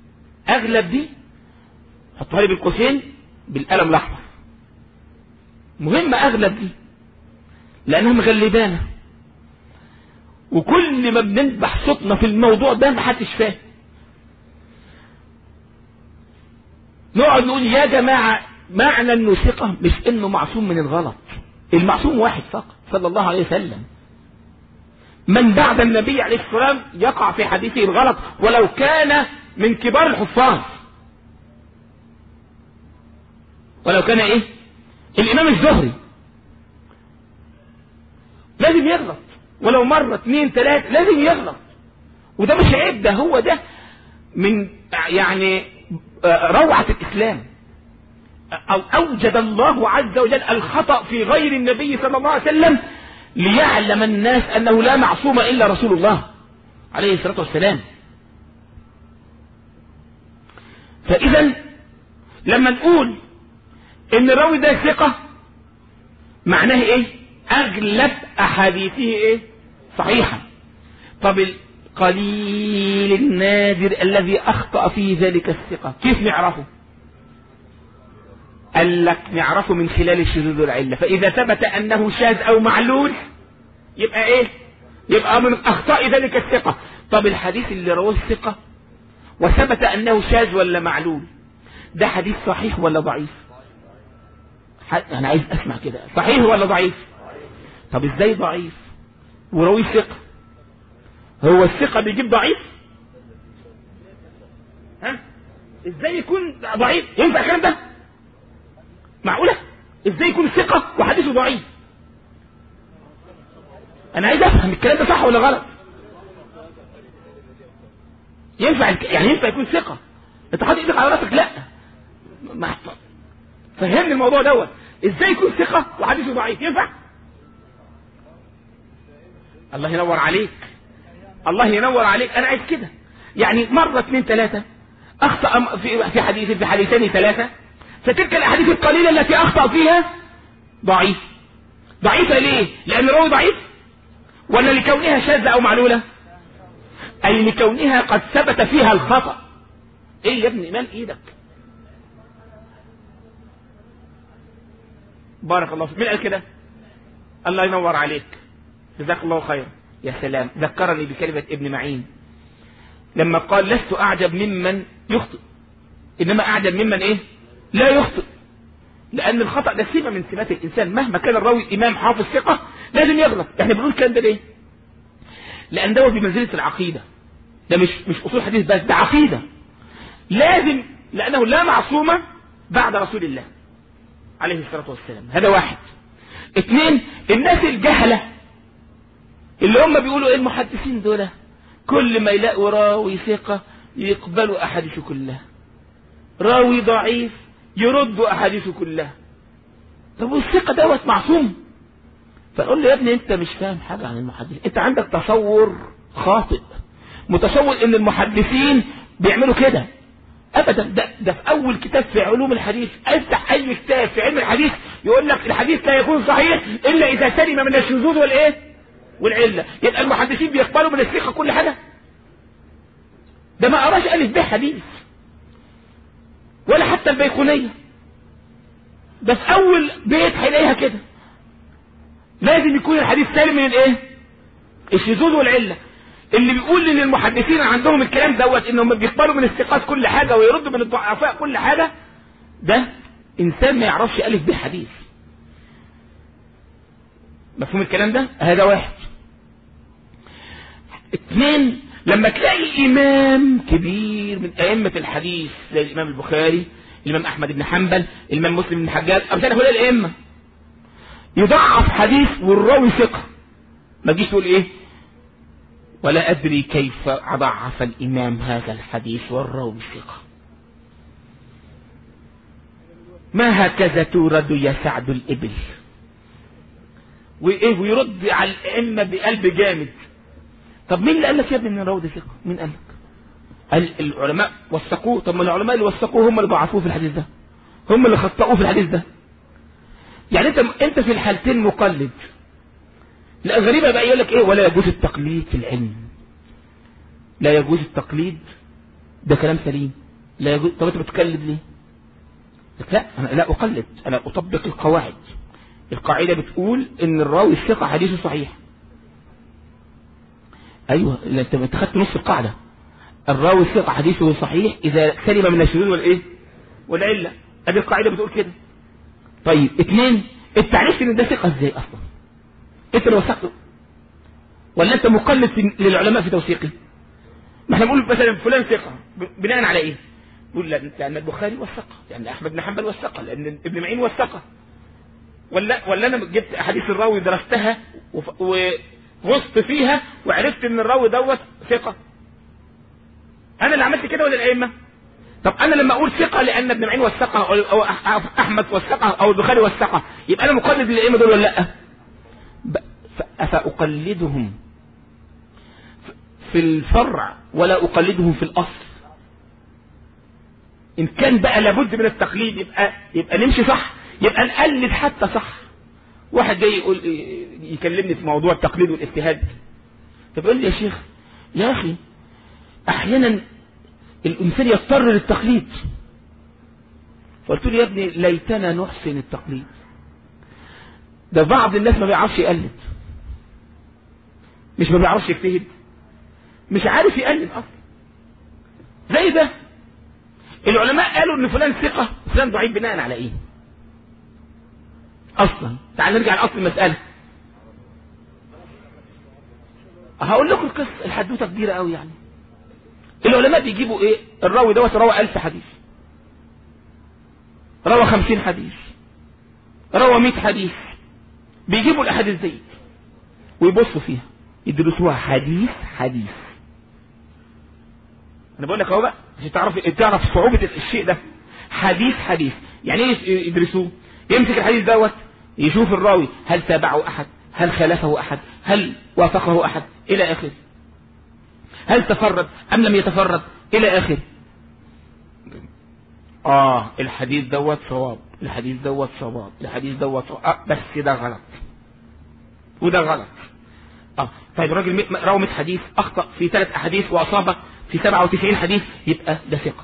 اغلب دي حطها لي بالقوسين بالقلم الاحمر مهمة اغلب دي لانها مغلبانة وكل ما بنذبح صوتنا في الموضوع ده محدش فاهم نقعد نقول يا جماعة معنى انه ثقة مش انه معصوم من الغلط المعصوم واحد فقط صلى الله عليه وسلم من بعد النبي عليه السلام يقع في حديثه الغلط ولو كان من كبار الحفاظ ولو كان ايه الامام الزهري لازم يغلط ولو مرة اثنين ثلاثة لازم يغلط وده مش عيب ده هو ده من يعني روعة الإسلام أو أوجد الله عز وجل الخطأ في غير النبي صلى الله عليه وسلم ليعلم الناس أنه لا معصوم إلا رسول الله عليه الصلاة والسلام فإذا لما نقول إن الراوي ده ثقة معناه إيه؟ أغلب أحاديثه إيه؟ صحيحة طب القليل النادر الذي أخطأ في ذلك الثقة كيف نعرفه قال لك نعرفه من خلال الشذوذ والعلة فإذا ثبت أنه شاذ أو معلول يبقى إيه يبقى من أخطاء ذلك الثقة طب الحديث اللي رواه الثقة وثبت أنه شاذ ولا معلول ده حديث صحيح ولا ضعيف أنا عايز أسمع كده صحيح ولا ضعيف طب إزاي ضعيف وراوي ثقة هو الثقة بيجيب ضعيف ها ازاي يكون ضعيف ينفع الكلام ده معقولة ازاي يكون ثقة وحديثه ضعيف انا عايز افهم الكلام ده صح ولا غلط ينفع يعني ينفع يكون ثقة انت حاطط ايدك على راسك لا ما فهمني الموضوع دوت ازاي يكون ثقة وحديثه ضعيف ينفع الله ينور عليك الله ينور عليك انا عايز كده يعني مرة اثنين ثلاثة اخطأ في في حديث في حديثين ثلاثة فتلك الاحاديث القليلة التي اخطأ فيها ضعيف ضعيفة ليه لان الراوي ضعيف ولا لكونها شاذة او معلولة اي لكونها قد ثبت فيها الخطأ ايه يا ابني مال ايدك بارك الله فيك مين قال كده الله ينور عليك جزاك الله خيرا يا سلام ذكرني بكلمة ابن معين لما قال لست أعجب ممن يخطئ إنما أعجب ممن إيه لا يخطئ لأن الخطأ ده سمة من سمات الإنسان مهما كان الراوي إمام حافظ ثقة لازم يغلط احنا بنقول الكلام ده ليه لأن ده بمنزلة العقيدة ده مش مش أصول حديث بس ده عقيدة لازم لأنه لا معصومة بعد رسول الله عليه الصلاة والسلام هذا واحد اثنين الناس الجهلة اللي هم بيقولوا ايه المحدثين دول كل ما يلاقوا راوي ثقة يقبلوا احاديثه كلها راوي ضعيف يردوا احاديثه كلها طب والثقة دوت معصوم فقول له يا ابني انت مش فاهم حاجة عن المحدثين انت عندك تصور خاطئ متصور ان المحدثين بيعملوا كده ابدا ده, ده في اول كتاب في علوم الحديث افتح اي كتاب في علم الحديث يقول لك الحديث لا يكون صحيح الا اذا سلم من الشذوذ والايه والعلة يبقى المحدثين بيقبلوا من الثقة كل حاجة ده ما قراش ألف به حديث ولا حتى البيقونية ده في أول بيت هيلاقيها كده لازم يكون الحديث سالم من الايه الشذوذ والعلة اللي بيقول ان المحدثين عندهم الكلام دوت انهم بيقبلوا من الثقات كل حاجة ويردوا من الضعفاء كل حاجة ده انسان ما يعرفش الف به حديث مفهوم الكلام ده هذا واحد اثنين لما تلاقي امام كبير من ائمة الحديث زي الامام البخاري الامام احمد بن حنبل الامام مسلم بن حجاج امثال هؤلاء الائمة يضعف حديث والراوي ثقة ما تجيش تقول ايه ولا ادري كيف اضعف الامام هذا الحديث والراوي ثقة ما هكذا تورد يا سعد الابل وايه ويرد على الائمة بقلب جامد طب مين اللي قال لك يا ابني ان الراوي ده ثقه مين قال لك قال العلماء وثقوه طب ما العلماء اللي وثقوه هم اللي ضعفوه في الحديث ده هم اللي خطأوه في الحديث ده يعني انت انت في الحالتين مقلد لا غريبة بقى يقول لك ايه ولا يجوز التقليد في العلم لا يجوز التقليد ده كلام سليم لا يجوز طب انت بتقلد ليه لا انا لا اقلد انا اطبق القواعد القاعدة بتقول ان الراوي الثقة حديثه صحيح ايوه انت انت خدت نص القاعدة الراوي الثقة حديثه صحيح اذا سلم من الشذوذ والايه والعلة ادي القاعدة بتقول كده طيب اثنين التعريف ان ده ثقة ازاي اصلا انت اللي وثقته ولا انت مقلد في- للعلماء في توثيقه ما احنا بنقول مثلا فلان ثقة ب- بناء على ايه نقول لا- لان البخاري وثقه لان احمد بن حنبل وثقه لان ابن معين وثقه ولا ولا انا جبت احاديث الراوي درستها وف- وغصت فيها وعرفت ان الراوي دوت ثقه انا اللي عملت كده ولا الائمه طب انا لما اقول ثقه لان ابن معين وثقه او أو أح- احمد وثقه او البخاري وثقه يبقى انا مقلد للائمه دول ولا لا ب- ف- افاقلدهم ف- في الفرع ولا اقلدهم في الاصل ان كان بقى لابد من التقليد يبقى يبقى نمشي صح يبقى نقلد حتى صح واحد جاي يقول يكلمني في موضوع التقليد والاجتهاد فبيقول لي يا شيخ يا اخي احيانا الانسان يضطر للتقليد فقلت له يا ابني ليتنا نحسن التقليد ده بعض الناس ما بيعرفش يقلد مش ما بيعرفش يجتهد مش عارف يقلد اصلا زي ده العلماء قالوا ان فلان ثقة فلان ضعيف بناء على ايه اصلا تعال نرجع لاصل المسألة هقول لكم القصة الحدوتة كبيرة قوي يعني العلماء بيجيبوا ايه الراوي دوت روى ألف حديث روى خمسين حديث روى مئة حديث بيجيبوا الاحاديث دي ويبصوا فيها يدرسوها حديث حديث انا بقول لك اهو بقى عشان تعرف تعرف صعوبة الشيء ده حديث حديث يعني ايه يدرسوه يمسك الحديث دوت يشوف الراوي هل تابعه احد هل خالفه احد هل وافقه احد الى اخره هل تفرد ام لم يتفرد الى اخره اه الحديث دوت صواب الحديث دوت صواب الحديث دوت صواب آه بس ده غلط وده غلط اه طيب الراجل م- روى 100 حديث اخطا في ثلاث احاديث واصاب في 97 حديث يبقى ده ثقه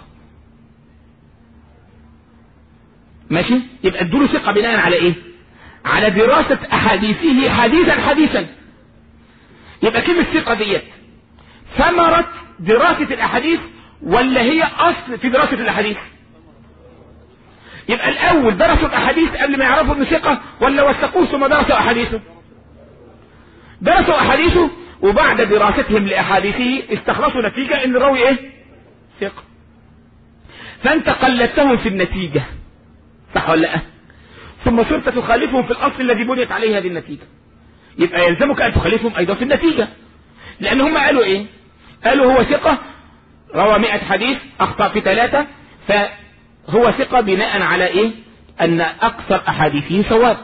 ماشي يبقى ادوله ثقه بناء على ايه على دراسه احاديثه حديثا حديثا يبقى كلمه ثقه ديت ثمره دراسه الاحاديث ولا هي اصل في دراسه الاحاديث يبقى الاول درسوا الاحاديث قبل ما يعرفوا انه ثقه ولا وثقوه ثم درسوا احاديثه درسوا احاديثه وبعد دراستهم لاحاديثه استخلصوا نتيجة ان الراوي ايه ثقة فانت قلدتهم في النتيجة صح ولا لا ثم صرت تخالفهم في الاصل الذي بنيت عليه هذه النتيجة يبقى يلزمك ان تخالفهم ايضا في النتيجة لان هم قالوا ايه قالوا هو ثقة روى مئة حديث اخطأ في ثلاثة فهو ثقة بناء على ايه ان اكثر احاديثه صواب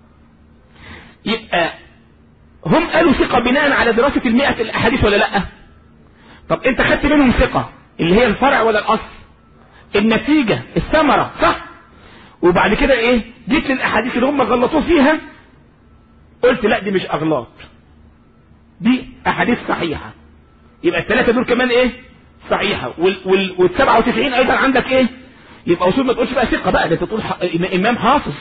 يبقى هم قالوا ثقة بناء على دراسة المئة الأحاديث ولا لأ طب انت خدت منهم ثقة اللي هي الفرع ولا الأصل النتيجة الثمرة صح وبعد كده ايه جيت للأحاديث اللي هم غلطوا فيها قلت لا دي مش أغلاط دي أحاديث صحيحة يبقى الثلاثة دول كمان ايه صحيحة وال وال وال 97 أيضا عندك ايه يبقى وصول ما تقولش بقى ثقة بقى ده انت تقول ح- إمام حافظ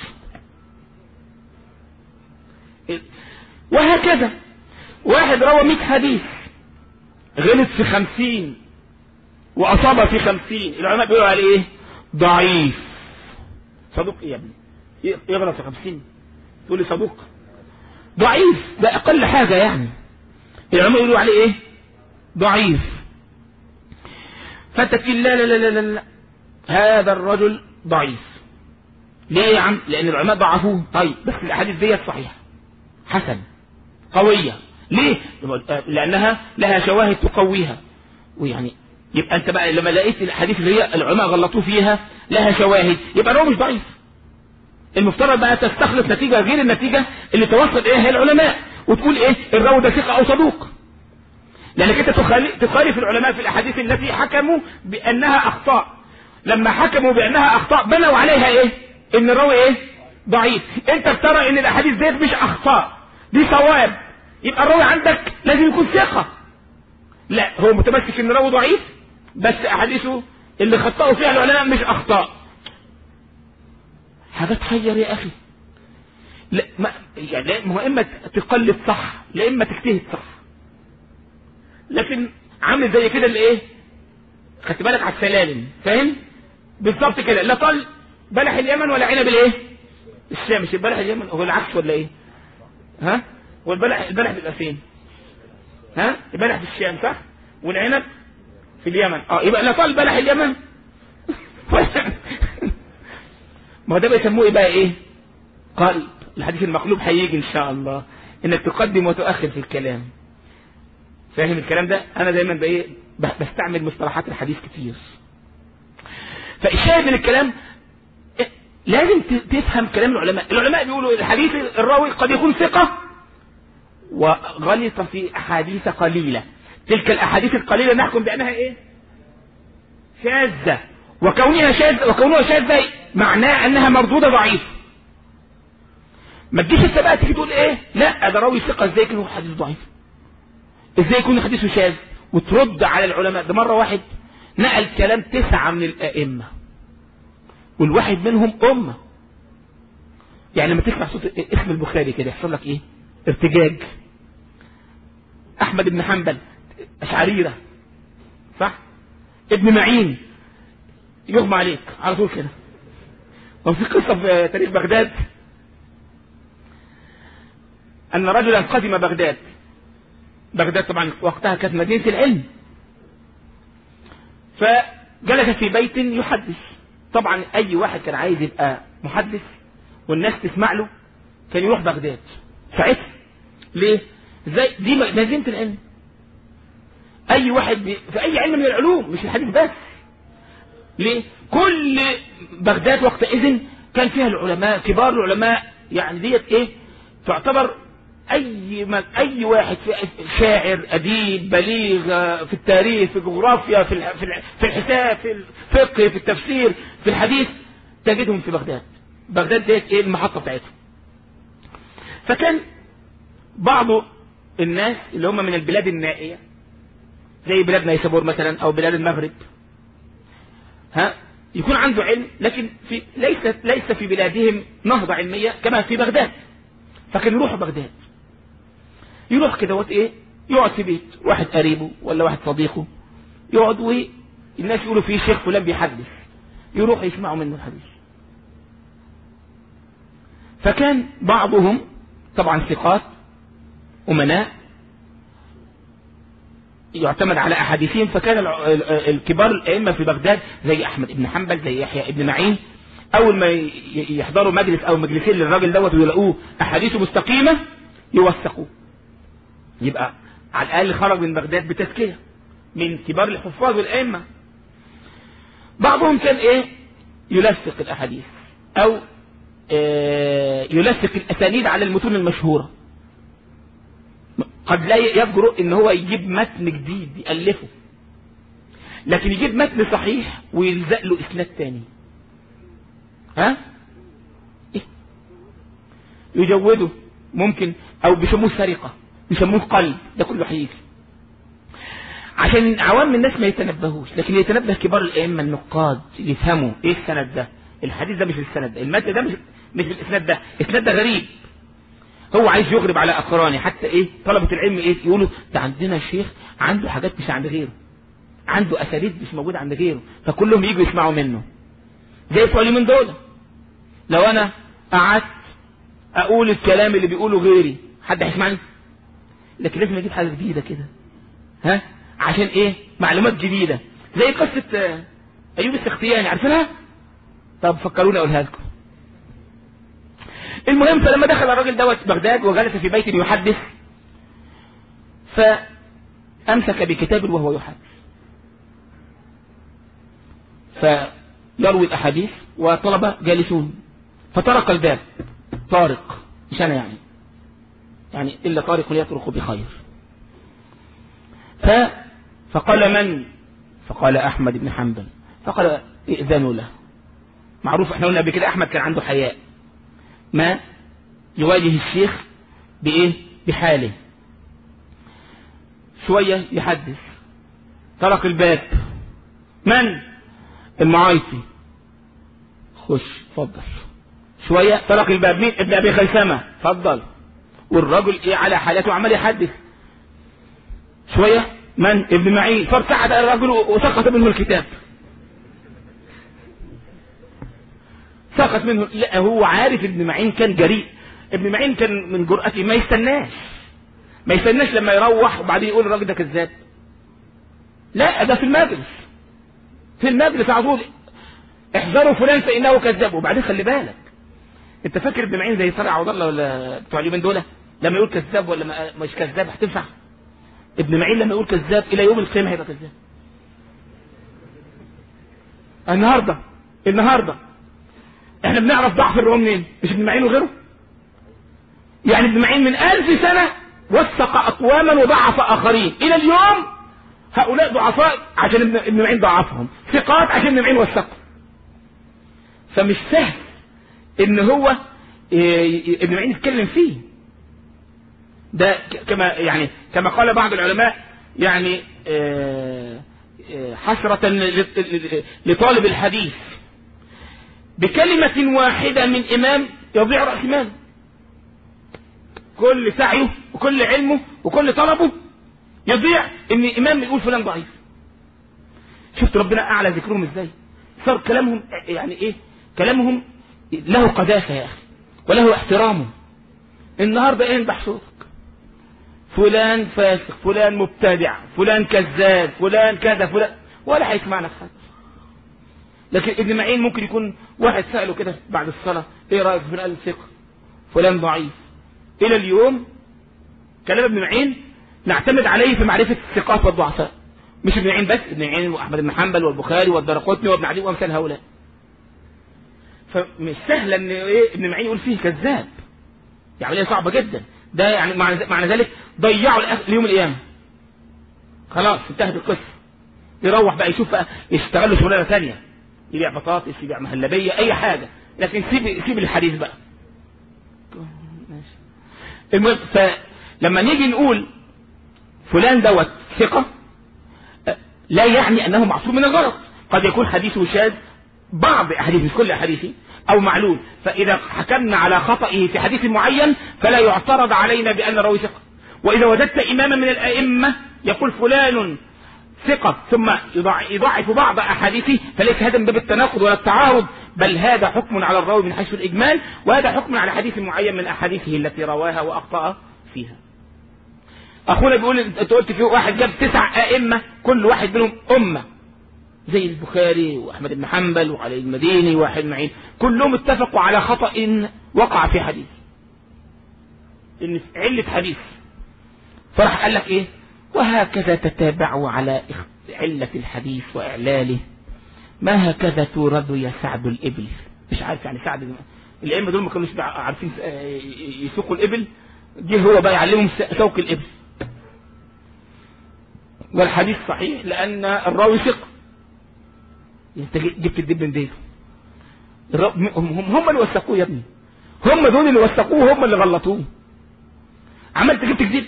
وهكذا واحد روى 100 حديث غلط في خمسين وأصاب في خمسين العلماء بيقولوا عليه إيه ضعيف صدوق إيه يا ابني يغلط في خمسين تقول لي صدوق ضعيف ده أقل حاجة يعني العلماء يقولوا عليه إيه ضعيف فأنت تقول لا لا لا لا لا هذا الرجل ضعيف ليه يا عم لأن العلماء ضعفوه طيب بس الأحاديث ديت صحيحة حسن قوية ليه لأنها لها شواهد تقويها ويعني يبقى أنت بقى لما لقيت الحديث اللي هي العلماء غلطوا فيها لها شواهد يبقى هو مش ضعيف المفترض بقى تستخلص نتيجة غير النتيجة اللي توصل إيه هي العلماء وتقول إيه الراوي ده ثقة أو صدوق لأنك أنت تخالف تخالف العلماء في الأحاديث التي حكموا بأنها أخطاء لما حكموا بأنها أخطاء بنوا عليها إيه إن الراوي إيه ضعيف أنت بترى إن الأحاديث ديت مش أخطاء دي صواب يبقى الراوي عندك لازم يكون ثقة لا هو متمسك ان الراوي ضعيف بس احاديثه اللي خطأوا فيها العلماء مش اخطاء حاجة تحير يا اخي لا ما يعني لا ما هو اما تقلد صح لا اما تجتهد صح لكن عامل زي كده اللي ايه خدت بالك على السلالم فاهم بالظبط كده لا طال بلح اليمن ولا عنب الايه الشام مش البلح اليمن هو العكس ولا ايه ها هو البلح البلح بيبقى فين ها البلح في الشام صح والعنب في اليمن اه يبقى لا طال بلح اليمن ما هو ده بيسموه ايه بقى ايه قلب الحديث المقلوب هيجي ان شاء الله انك تقدم وتؤخر في الكلام فاهم الكلام ده انا دايما بايه بستعمل مصطلحات الحديث كتير فالشاهد من الكلام لازم تفهم كلام العلماء العلماء بيقولوا الحديث الراوي قد يكون ثقة وغلط في أحاديث قليلة تلك الأحاديث القليلة نحكم بأنها إيه شاذة وكونها شاذة وكونها شاذة معناه أنها مردودة ضعيفة ما تجيش انت بقى تيجي تقول ايه لا ده راوي ثقة ازاي يكون حديث ضعيف ازاي يكون حديثه شاذ وترد على العلماء ده مرة واحد نقل كلام تسعة من الأئمة والواحد منهم أمة يعني لما تسمع صوت اسم البخاري كده يحصل لك ايه ارتجاج احمد بن حنبل اشعريرة صح ابن معين يغمى عليك على طول كده وفي قصة في تاريخ بغداد أن رجلا قدم بغداد بغداد طبعا وقتها كانت مدينة العلم فجلس في بيت يحدث طبعا أي واحد كان عايز يبقى محدث والناس تسمع له كان يروح بغداد ساعتها ليه؟ زي دي مدينة العلم أي واحد بي في أي علم من العلوم مش الحديث بس ليه؟ كل بغداد وقتئذ كان فيها العلماء كبار العلماء يعني ديت ايه تعتبر اي ما اي واحد في شاعر اديب بليغ في التاريخ في الجغرافيا في في الحساب في الفقه في التفسير في الحديث تجدهم في بغداد بغداد ديت ايه المحطه بتاعتهم فكان بعض الناس اللي هم من البلاد النائيه زي بلاد نيسابور مثلا او بلاد المغرب ها يكون عنده علم لكن في ليس ليس في بلادهم نهضه علميه كما في بغداد فكان يروح بغداد يروح كده وقت ايه يقعد في بيت واحد قريبه ولا واحد صديقه يقعد والناس يقولوا فيه شيخ فلان بيحدث يروح يسمعوا منه الحديث فكان بعضهم طبعا ثقات أمناء يعتمد على أحاديثهم فكان الكبار الأئمة في بغداد زي أحمد بن حنبل زي يحيى بن معين أول ما يحضروا مجلس أو مجلسين للراجل دوت ويلاقوه أحاديثه مستقيمة يوثقوه يبقى على الأقل خرج من بغداد بتزكية من كبار الحفاظ والأئمة بعضهم كان إيه يلصق الأحاديث أو آه يلصق الأسانيد على المتون المشهورة قد لا يجرؤ ان هو يجيب متن جديد يألفه لكن يجيب متن صحيح ويلزق له اسناد تاني ها إيه؟ يجوده ممكن او بيسموه سرقة بيسموه قلب ده كله هيجي عشان عوام الناس ما يتنبهوش لكن يتنبه كبار الائمه النقاد يفهموا ايه السند ده الحديث ده مش السند ده المتن ده مش مش الاسناد ده الاسناد ده غريب هو عايز يغرب على اقرانه حتى ايه طلبة العلم ايه يقولوا ده عندنا شيخ عنده حاجات مش عند غيره عنده اساليب مش موجودة عند غيره فكلهم يجوا يسمعوا منه زي بتوع من دول لو انا قعدت اقول الكلام اللي بيقوله غيري حد هيسمعني لكن لازم اجيب حاجة جديدة كده ها عشان ايه معلومات جديدة زي قصة ايوب السختياني عارفينها طب فكروني اقولها لكم المهم فلما دخل الراجل دوت بغداد وجلس في بيت يحدث فأمسك بكتاب وهو يحدث فيروي الأحاديث وطلبة جالسون فطرق الباب طارق مش أنا يعني يعني إلا طارق يطرق بخير ف فقال من فقال أحمد بن حنبل فقال ائذنوا له معروف احنا قلنا قبل كده أحمد كان عنده حياء ما يواجه الشيخ بإيه بحاله شوية يحدث طرق الباب من المعايطي خش اتفضل شوية طرق الباب مين ابن ابي خيثمة اتفضل والرجل ايه على حالته عمال يحدث شوية من ابن معين فارتعد الرجل وسقط منه الكتاب سقط منه لا هو عارف ابن معين كان جريء ابن معين كان من جرأته ما يستناش ما يستناش لما يروح وبعدين يقول الراجل ده كذاب لا ده في المجلس في المجلس على طول احذروا فلان فانه كذاب وبعدين خلي بالك انت فاكر ابن معين زي فرع عبد الله ولا بتوع اليومين دول لما يقول كذاب ولا ما- مش كذاب هتنفع ابن معين لما يقول كذاب الى يوم القيامه هيبقى كذاب النهارده النهارده احنا بنعرف ضعف الروم منين مش ابن معين وغيره يعني ابن معين من ألف سنة وثق أقواما وضعف آخرين إلى اليوم هؤلاء ضعفاء عشان ابن ابن معين ضعفهم ثقات عشان ابن معين وثقهم فمش سهل ان هو إيه، ابن معين يتكلم فيه ده ك- كما يعني كما قال بعض العلماء يعني آه، آه، حسرة ل- ل- لطالب الحديث بكلمة واحدة من إمام يضيع رأس ماله كل سعيه وكل علمه وكل طلبه يضيع ان امام يقول فلان ضعيف شفت ربنا اعلى ذكرهم ازاي صار كلامهم يعني ايه كلامهم له قداسة يا اخي وله احترامه النهاردة ايه ينبح صوتك فلان فاسق فلان مبتدع فلان كذاب فلان كذا فلان ولا هيسمعنا في حاجة لكن ابن معين ممكن يكون واحد سأله كده بعد الصلاة ايه رأيك في قال ثقة فلان ضعيف الى اليوم كلام ابن معين نعتمد عليه في معرفة الثقات والضعفاء مش ابن معين بس ابن معين واحمد بن حنبل والبخاري والدرقطني وابن عدي وامثال هؤلاء فمش سهل ان ايه ابن معين يقول فيه كذاب دي عمليه صعبه جدا ده يعني معنى معنى ذلك ضيعوا الأخ- ليوم القيامه خلاص انتهت القصه يروح بقى يشوف بقى يشتغل له شغلانه ثانيه يبيع بطاطس يبيع مهلبيه اي حاجه لكن سيب سيب الحديث بقى المهم فلما نيجي نقول فلان دوت ثقة أه، لا يعني أنه معصوم من الغلط قد يكون حديثه شاذ بعض أحاديث مش كل أحاديثه أو معلول فإذا حكمنا على خطئه في حديث معين فلا يعترض علينا بأن الراوي ثقة وإذا وجدت إماما من الأئمة يقول فلان ثقة ثم يضع- يضعف بعض أحاديثه فليس هذا من باب التناقض ولا التعارض بل هذا حكم على الراوي من حيث الإجمال وهذا حكم على حديث معين من أحاديثه التي رواها وأخطأ فيها أخونا بيقول أنت قلت في واحد جاب تسع أئمة كل واحد منهم أمة زي البخاري وأحمد بن حنبل وعلي المديني وواحد معين كلهم اتفقوا على خطأ وقع في حديث إن في علة حديث فراح قال لك إيه وهكذا تتابعوا على اخ- علة الحديث وإعلاله ما هكذا تورد يا سعد الإبل مش عارف يعني سعد الم- الأئمة دول ما كانوش بيع- عارفين آه، ي- يسوقوا الإبل جه هو بقى يعلمهم س- سوق الإبل والحديث صحيح لأن الراوي ثقة انت ج- جبت الدب من بيته الرا- هم هم هم اللي وثقوه يا ابني هم دول اللي وثقوه هم اللي غلطوه عملت جبت كذب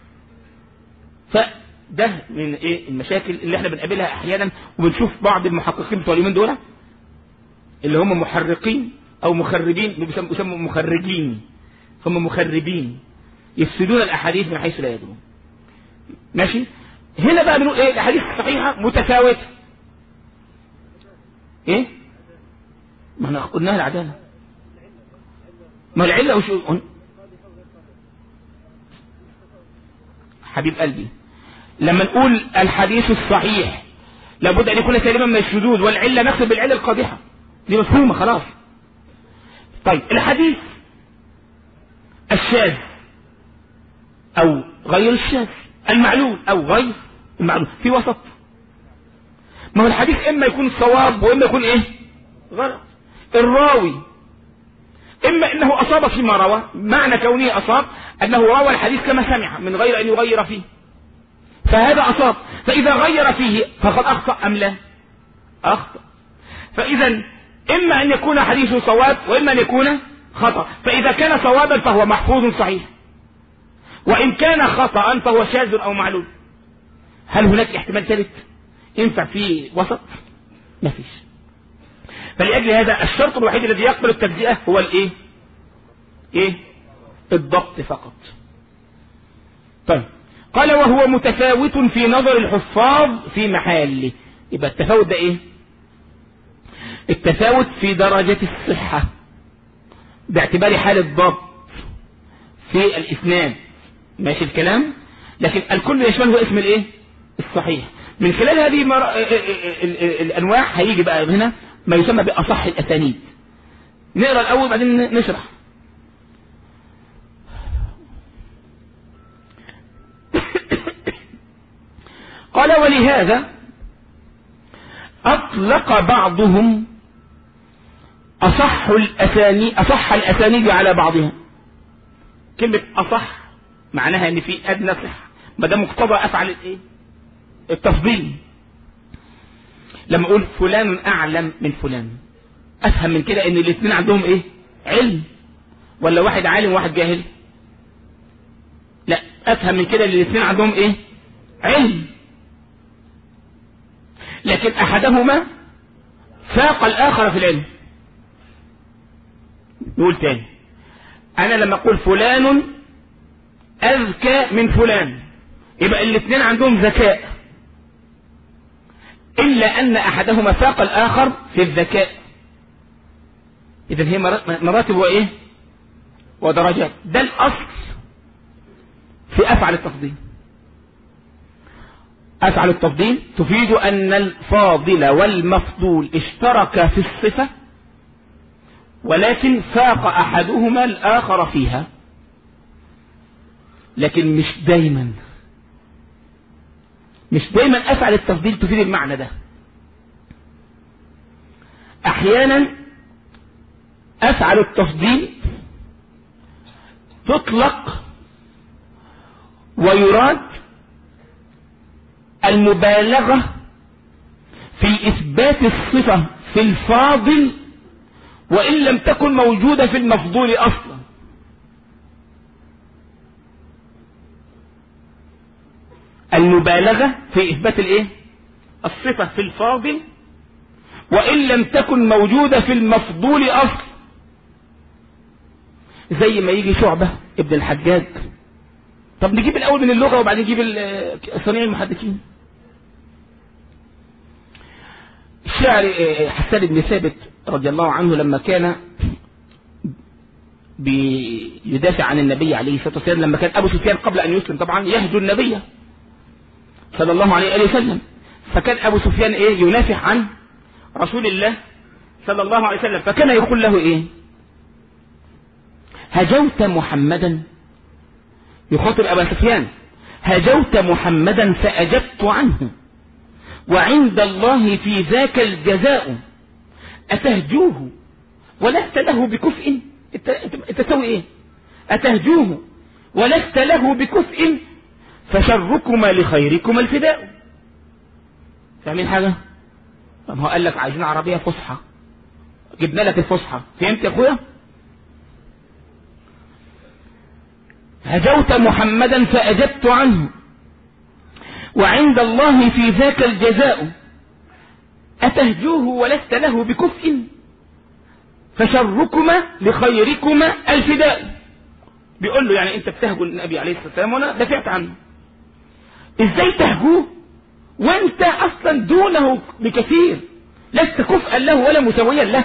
فده من ايه المشاكل اللي احنا بنقابلها احيانا وبنشوف بعض المحققين بتوع اليومين دول اللي هم محرقين او مخربين بيسموا بيسموا مخرجين هم مخربين يفسدون الاحاديث من حيث لا يدرون ماشي هنا بقى بنقول ايه الاحاديث الصحيحه متفاوته ايه ما احنا قلناها العداله ما العله وش حبيب قلبي لما نقول الحديث الصحيح لابد ان يكون سالما من الشذوذ والعله نقصد بالعله القادحه دي مفهومه خلاص طيب الحديث الشاذ او غير الشاذ المعلول او غير المعلول في وسط ما هو الحديث اما يكون صواب واما يكون ايه غلط الراوي اما انه اصاب فيما روى معنى كونه اصاب انه روى الحديث كما سمع من غير ان يغير فيه فهذا اصاب فاذا غير فيه فقد اخطا ام لا اخطا فاذا اما ان يكون حديثه صواب واما ان يكون خطا فاذا كان صوابا فهو محفوظ صحيح وان كان خطا فهو شاذ او معلول هل هناك احتمال ثالث ينفع فيه وسط ما فيش فلأجل هذا الشرط الوحيد الذي يقبل التجزئة هو الايه ايه الضبط فقط طيب قال وهو متفاوت في نظر الحفاظ في محله يبقى التفاوت ده ايه التفاوت في درجة الصحة باعتبار حال الضبط في الاسناد ماشي الكلام لكن الكل يشمله اسم الايه الصحيح من خلال هذه مر... الانواع هيجي بقى هنا ما يسمى باصح الاسانيد نقرا الاول بعدين نشرح قال ولهذا اطلق بعضهم اصح الاسانيد اصح الاسانيد على بعضها كلمة اصح معناها ان في ادنى صحة ما ده مقتضى افعل الايه التفضيل لما اقول فلان اعلم من فلان افهم من كده ان الاثنين عندهم ايه علم ولا واحد عالم وواحد جاهل لا افهم من كده ان الاثنين عندهم ايه علم لكن احدهما فاق الاخر في العلم نقول تاني انا لما اقول فلان اذكى من فلان يبقى الاثنين عندهم ذكاء الا ان احدهما فاق الاخر في الذكاء اذا هي مراتب وايه ودرجات ده الاصل في افعل التفضيل افعل التفضيل تفيد ان الفاضل والمفضول اشتركا في الصفة ولكن فاق احدهما الاخر فيها لكن مش دايما مش دايما افعل التفضيل تفيد المعنى ده احيانا افعل التفضيل تطلق ويراد المبالغة في اثبات الصفة في الفاضل وان لم تكن موجودة في المفضول اصلا المبالغة في اثبات الايه الصفة في الفاضل وان لم تكن موجودة في المفضول اصلا زي ما يجي شعبة ابن الحجاج طب نجيب الاول من اللغة وبعدين نجيب صنيع المحدثين الشاعر حسان بن ثابت رضي الله عنه لما كان بيدافع عن النبي عليه الصلاة والسلام لما كان أبو سفيان قبل أن يسلم طبعا يهجو النبي صلى الله عليه وسلم فكان أبو سفيان إيه ينافح عن رسول الله صلى الله عليه وسلم فكان يقول له إيه هجوت محمدا يخاطب أبا سفيان هجوت محمدا فأجبت عنه وعند الله في ذاك الجزاء أتهجوه ولست له بكفء انت, انت تسوي ايه أتهجوه ولست له بكفء فشركما لخيركما الفداء فاهمين حاجة طب هو قال لك عايزين عربية فصحى جبنا لك الفصحى فهمت يا اخويا هجوت محمدا فأجبت عنه وعند الله في ذاك الجزاء أتهجوه ولست له بكفء فشركما لخيركما الفداء بيقول له يعني انت بتهجو النبي عليه الصلاة والسلام وانا دافعت عنه ازاي تهجوه وانت اصلا دونه بكثير لست كفءا له ولا مسويا له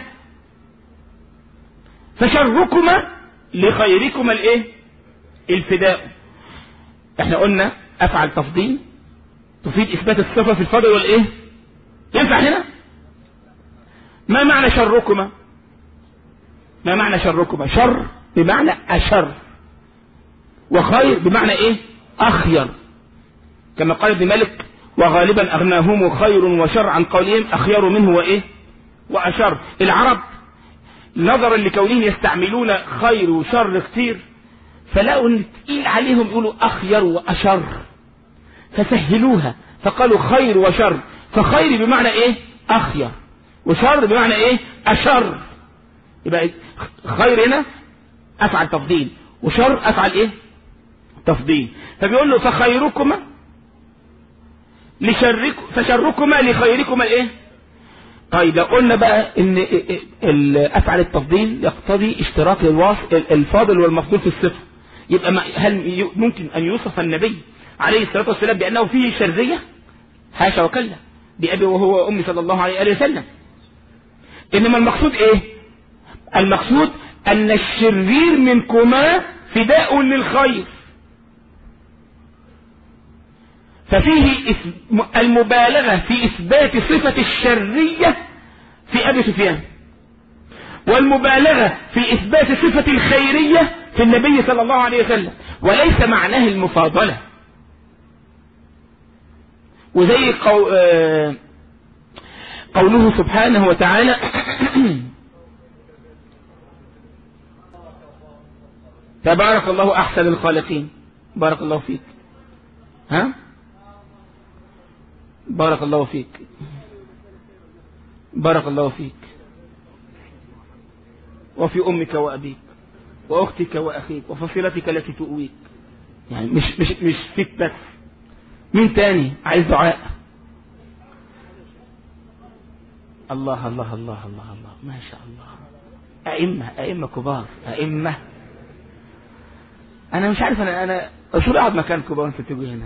فشركما لخيركما الايه الفداء احنا قلنا افعل تفضيل تفيد اثبات الصفة في الفضل والايه ينفع هنا ما معنى شركما ما معنى شركما شر بمعنى اشر وخير بمعنى ايه اخير كما قال ابن مالك وغالبا اغناهم خير وشر عن قولهم اخير منه وايه واشر العرب نظرا لكونهم يستعملون خير وشر كتير فلقوا ان تقيل عليهم يقولوا اخير واشر فسهلوها فقالوا خير وشر فخير بمعنى ايه اخير وشر بمعنى ايه اشر يبقى خير هنا افعل تفضيل وشر افعل ايه تفضيل فبيقول له فخيركما لشرك فشركما لخيركما الايه طيب لو قلنا بقى ان ال- افعل التفضيل يقتضي اشتراك الواص- الفاضل والمفضول في الصفة يبقى ما- هل ي- ممكن ان يوصف النبي عليه الصلاة والسلام بانه فيه شرذية حاشا وكلا بأبي وهو وأمي صلى الله عليه وسلم إنما المقصود إيه المقصود أن الشرير منكما فداء للخير ففيه إث- المبالغة في إثبات صفة الشرية في أبي سفيان والمبالغة في إثبات صفة الخيرية في النبي صلى الله عليه وسلم وليس معناه المفاضلة وزي قو... آه، قوله سبحانه وتعالى تبارك الله أحسن الخالقين بارك الله فيك ها بارك الله فيك بارك الله فيك وفي أمك وأبيك وأختك وأخيك وفصيلتك التي تؤويك يعني مش مش مش فيك بس مين تاني عايز دعاء الله الله الله الله الله ما شاء الله أئمة أئمة كبار أئمة أنا مش عارف أنا أنا شو أقعد مكان كبار أنت تجي هنا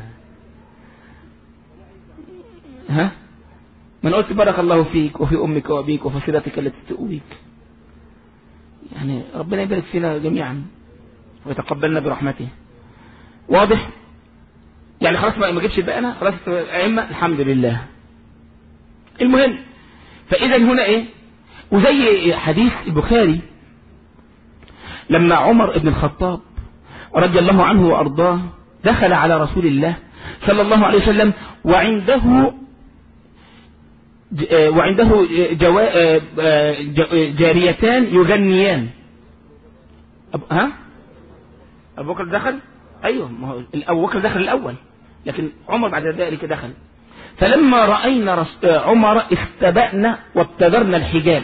ها من قلت بارك الله فيك وفي أمك وأبيك وفصيلتك التي تؤويك يعني ربنا يبارك فينا جميعا ويتقبلنا برحمته واضح يعني خلاص ما ما جبش بقى انا خلاص ائمه الحمد لله المهم فاذا هنا ايه وزي حديث البخاري لما عمر بن الخطاب رضي الله عنه وارضاه دخل على رسول الله صلى الله عليه وسلم وعنده ج- آه، وعنده جوا... آه، آه، ج- جاريتان يغنيان أب... ها ابو بكر دخل ايوه ما هو ابو بكر دخل الاول لكن عمر بعد ذلك دخل فلما راينا رس... آه، عمر استبأنا وابتدرنا الحجاب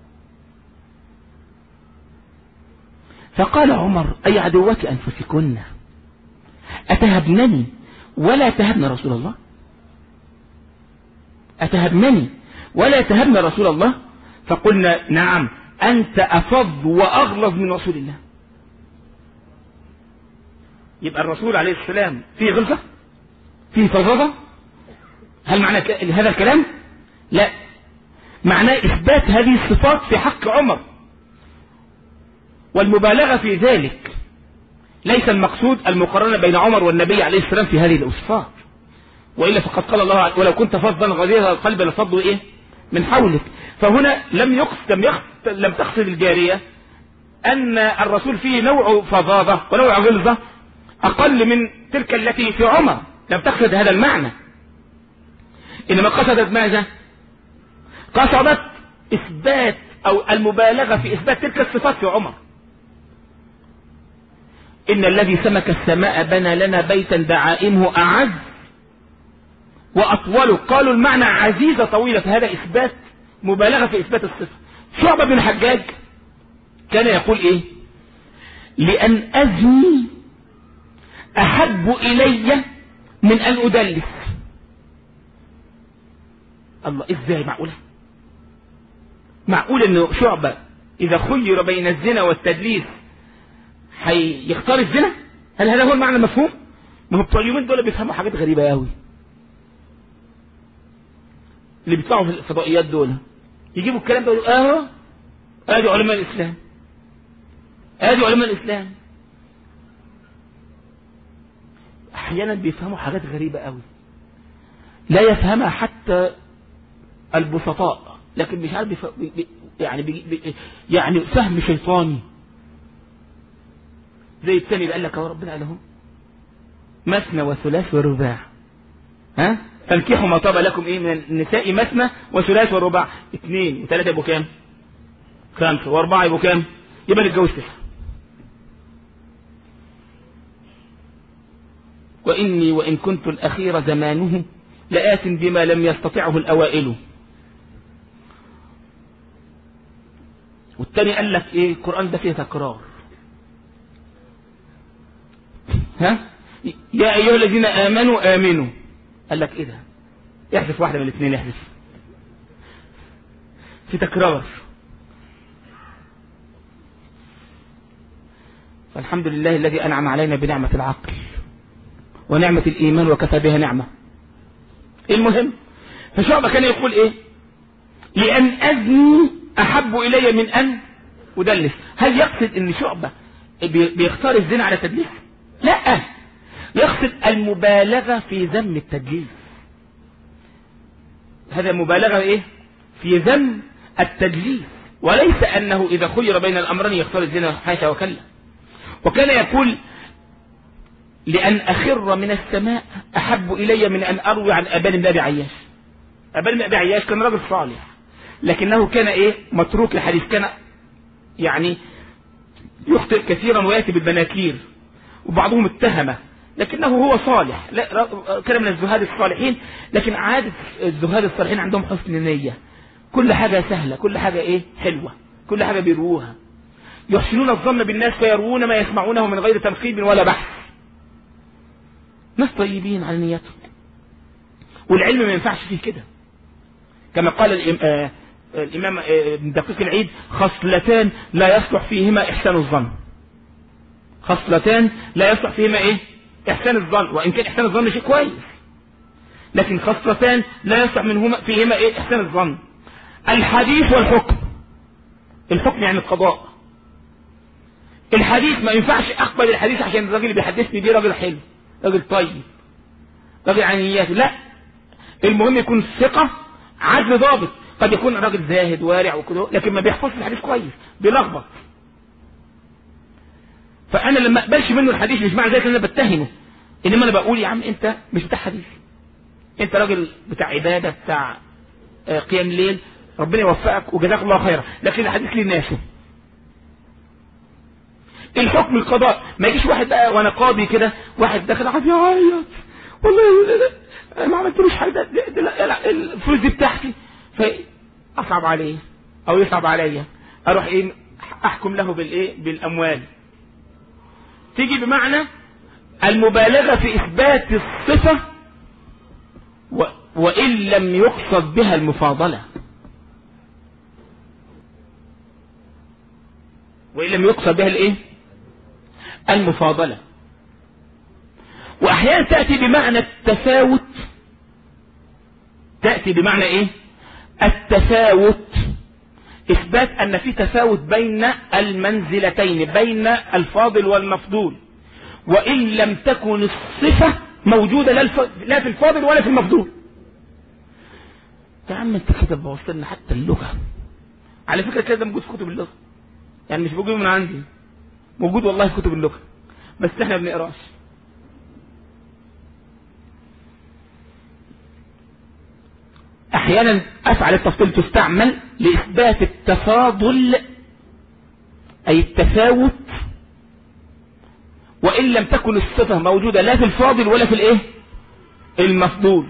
فقال عمر اي عدوات انفسكن اتهبنني ولا تهبن رسول الله أتهبنني ولا تهبن رسول الله فقلنا نعم أنت أفض وأغلظ من رسول الله يبقى الرسول عليه السلام فيه غلظة فيه فظاظة هل معنى ك- هذا الكلام لا معناه إثبات هذه الصفات في حق عمر والمبالغة في ذلك ليس المقصود المقارنة بين عمر والنبي عليه السلام في هذه الصفات وإلا فقد قال الله ع- ولو كنت فظا غليظ القلب لفضوا إيه من حولك فهنا لم يقصد لم, يقصد لم تقصد الجارية أن الرسول فيه نوع فظاظة ونوع غلظة أقل من تلك التي في عمر لم تقصد هذا المعنى إنما قصدت ماذا قصدت إثبات أو المبالغة في إثبات تلك الصفات في عمر إن الذي سمك السماء بنى لنا بيتا دعائمه أعز وأطول قالوا المعنى عزيزة طويلة فهذا إثبات مبالغة في إثبات الصفة شعبة بن الحجاج كان يقول إيه لأن أزني أحب إلي من أن أدلس الله إزاي معقولة معقول أنه شعبة إذا خير بين الزنا والتدليس هيختار الزنا هل هذا هو المعنى المفهوم ما هو بتوع اليومين دول بيفهموا حاجات غريبة قوي اللي بيطلعوا في الفضائيات دول يجيبوا الكلام ده يقولوا اهو ادي علماء الاسلام ادي علماء الاسلام احيانا بيفهموا حاجات غريبة قوي لا يفهمها حتى البسطاء لكن مش عارف بيف... بي... بي... يعني بي... بي... يعني فهم شيطاني زي الثاني اللي قال لك اهو ربنا قال اهو مثنى وثلاث ورباع ها فانكحوا ما طاب لكم ايه من النساء مثنى وثلاث ورباع اثنين وثلاثة يبقوا كام خمسة واربعة يبقوا كام يبقى نتجوز تسعة وإني وإن كنت الأخير زمانه لآت بما لم يستطعه الأوائل والتاني قال لك ايه القرآن ده فيه تكرار ها يا أيها الذين آمنوا آمنوا قال لك ايه ده يحذف واحدة من الاثنين يحذف في تكرار فالحمد لله الذي أنعم علينا بنعمة العقل ونعمة الإيمان وكفى بها نعمة المهم فشعبة كان يقول إيه لأن أزني أحب إلي من أن أدلس هل يقصد أن شعبة بيختار الزنا على تدليس لا يقصد المبالغة في ذم التدليس هذا مبالغة إيه في ذم التدليس وليس أنه إذا خير بين الأمرين يختار الزنا حاشا وكلا وكان يقول لأن أخر من السماء أحب إلي من أن أروي عن أبان بن أبي عياش أبان بن أبي عياش كان رجل صالح لكنه كان إيه متروك الحديث كان يعني يخطئ كثيرا ويأتي بالبناكير وبعضهم اتهمه لكنه هو صالح لا كان من الزهاد الصالحين لكن عادة الزهاد الصالحين عندهم حسن نية كل حاجة سهلة كل حاجة ايه حلوة كل حاجة بيروها يحسنون الظن بالناس فيروون ما يسمعونه من غير تنقيب ولا بحث ناس طيبين على نيتهم والعلم ما ينفعش فيه كده كما قال الإمام ابن دقيق العيد خصلتان لا يصلح فيهما إحسان الظن خصلتان لا يصلح فيهما إيه إحسان الظن وإن كان إحسان الظن شيء كويس لكن خصلتان لا يصلح منهما فيهما إيه إحسان الظن الحديث والحكم الحكم يعني القضاء الحديث ما ينفعش أقبل الحديث عشان الراجل اللي بيحدثني بيه راجل حلو راجل طيب راجل عنياته لا المهم يكون ثقة عدل ضابط قد يكون راجل زاهد وارع وكده لكن ما بيحفظش الحديث كويس بيلخبط فانا لما اقبلش منه الحديث مش معنى ذلك ان انا بتهمه انما انا بقول يا عم انت مش بتاع حديث انت راجل بتاع عباده بتاع قيام ليل ربنا يوفقك وجزاك الله خيرا لكن الحديث للناس الحكم القضاء ما يجيش واحد بقى وانا قاضي كده واحد داخل عايز يعيط والله انا ما عملتلوش حاجه الفلوس دي بتاعتي فاصعب عليه او يصعب عليا اروح ايه احكم له بالايه بالاموال تيجي بمعنى المبالغه في اثبات الصفه و... وان لم يقصد بها المفاضله وان لم يقصد بها الايه المفاضله واحيانا تاتي بمعنى التفاوت تاتي بمعنى ايه التفاوت اثبات ان في تفاوت بين المنزلتين بين الفاضل والمفضول وان لم تكن الصفه موجوده لا في الفاضل ولا في المفضول يا عم انت كده بوصلنا حتى اللغه على فكره كده موجود في كتب اللغه يعني مش موجود من عندي موجود والله في كتب اللغه بس احنا ما بنقراش احيانا افعل التفضيل تستعمل لاثبات التفاضل اي التفاوت وان لم تكن الصفه موجوده لا في الفاضل ولا في الايه المفضول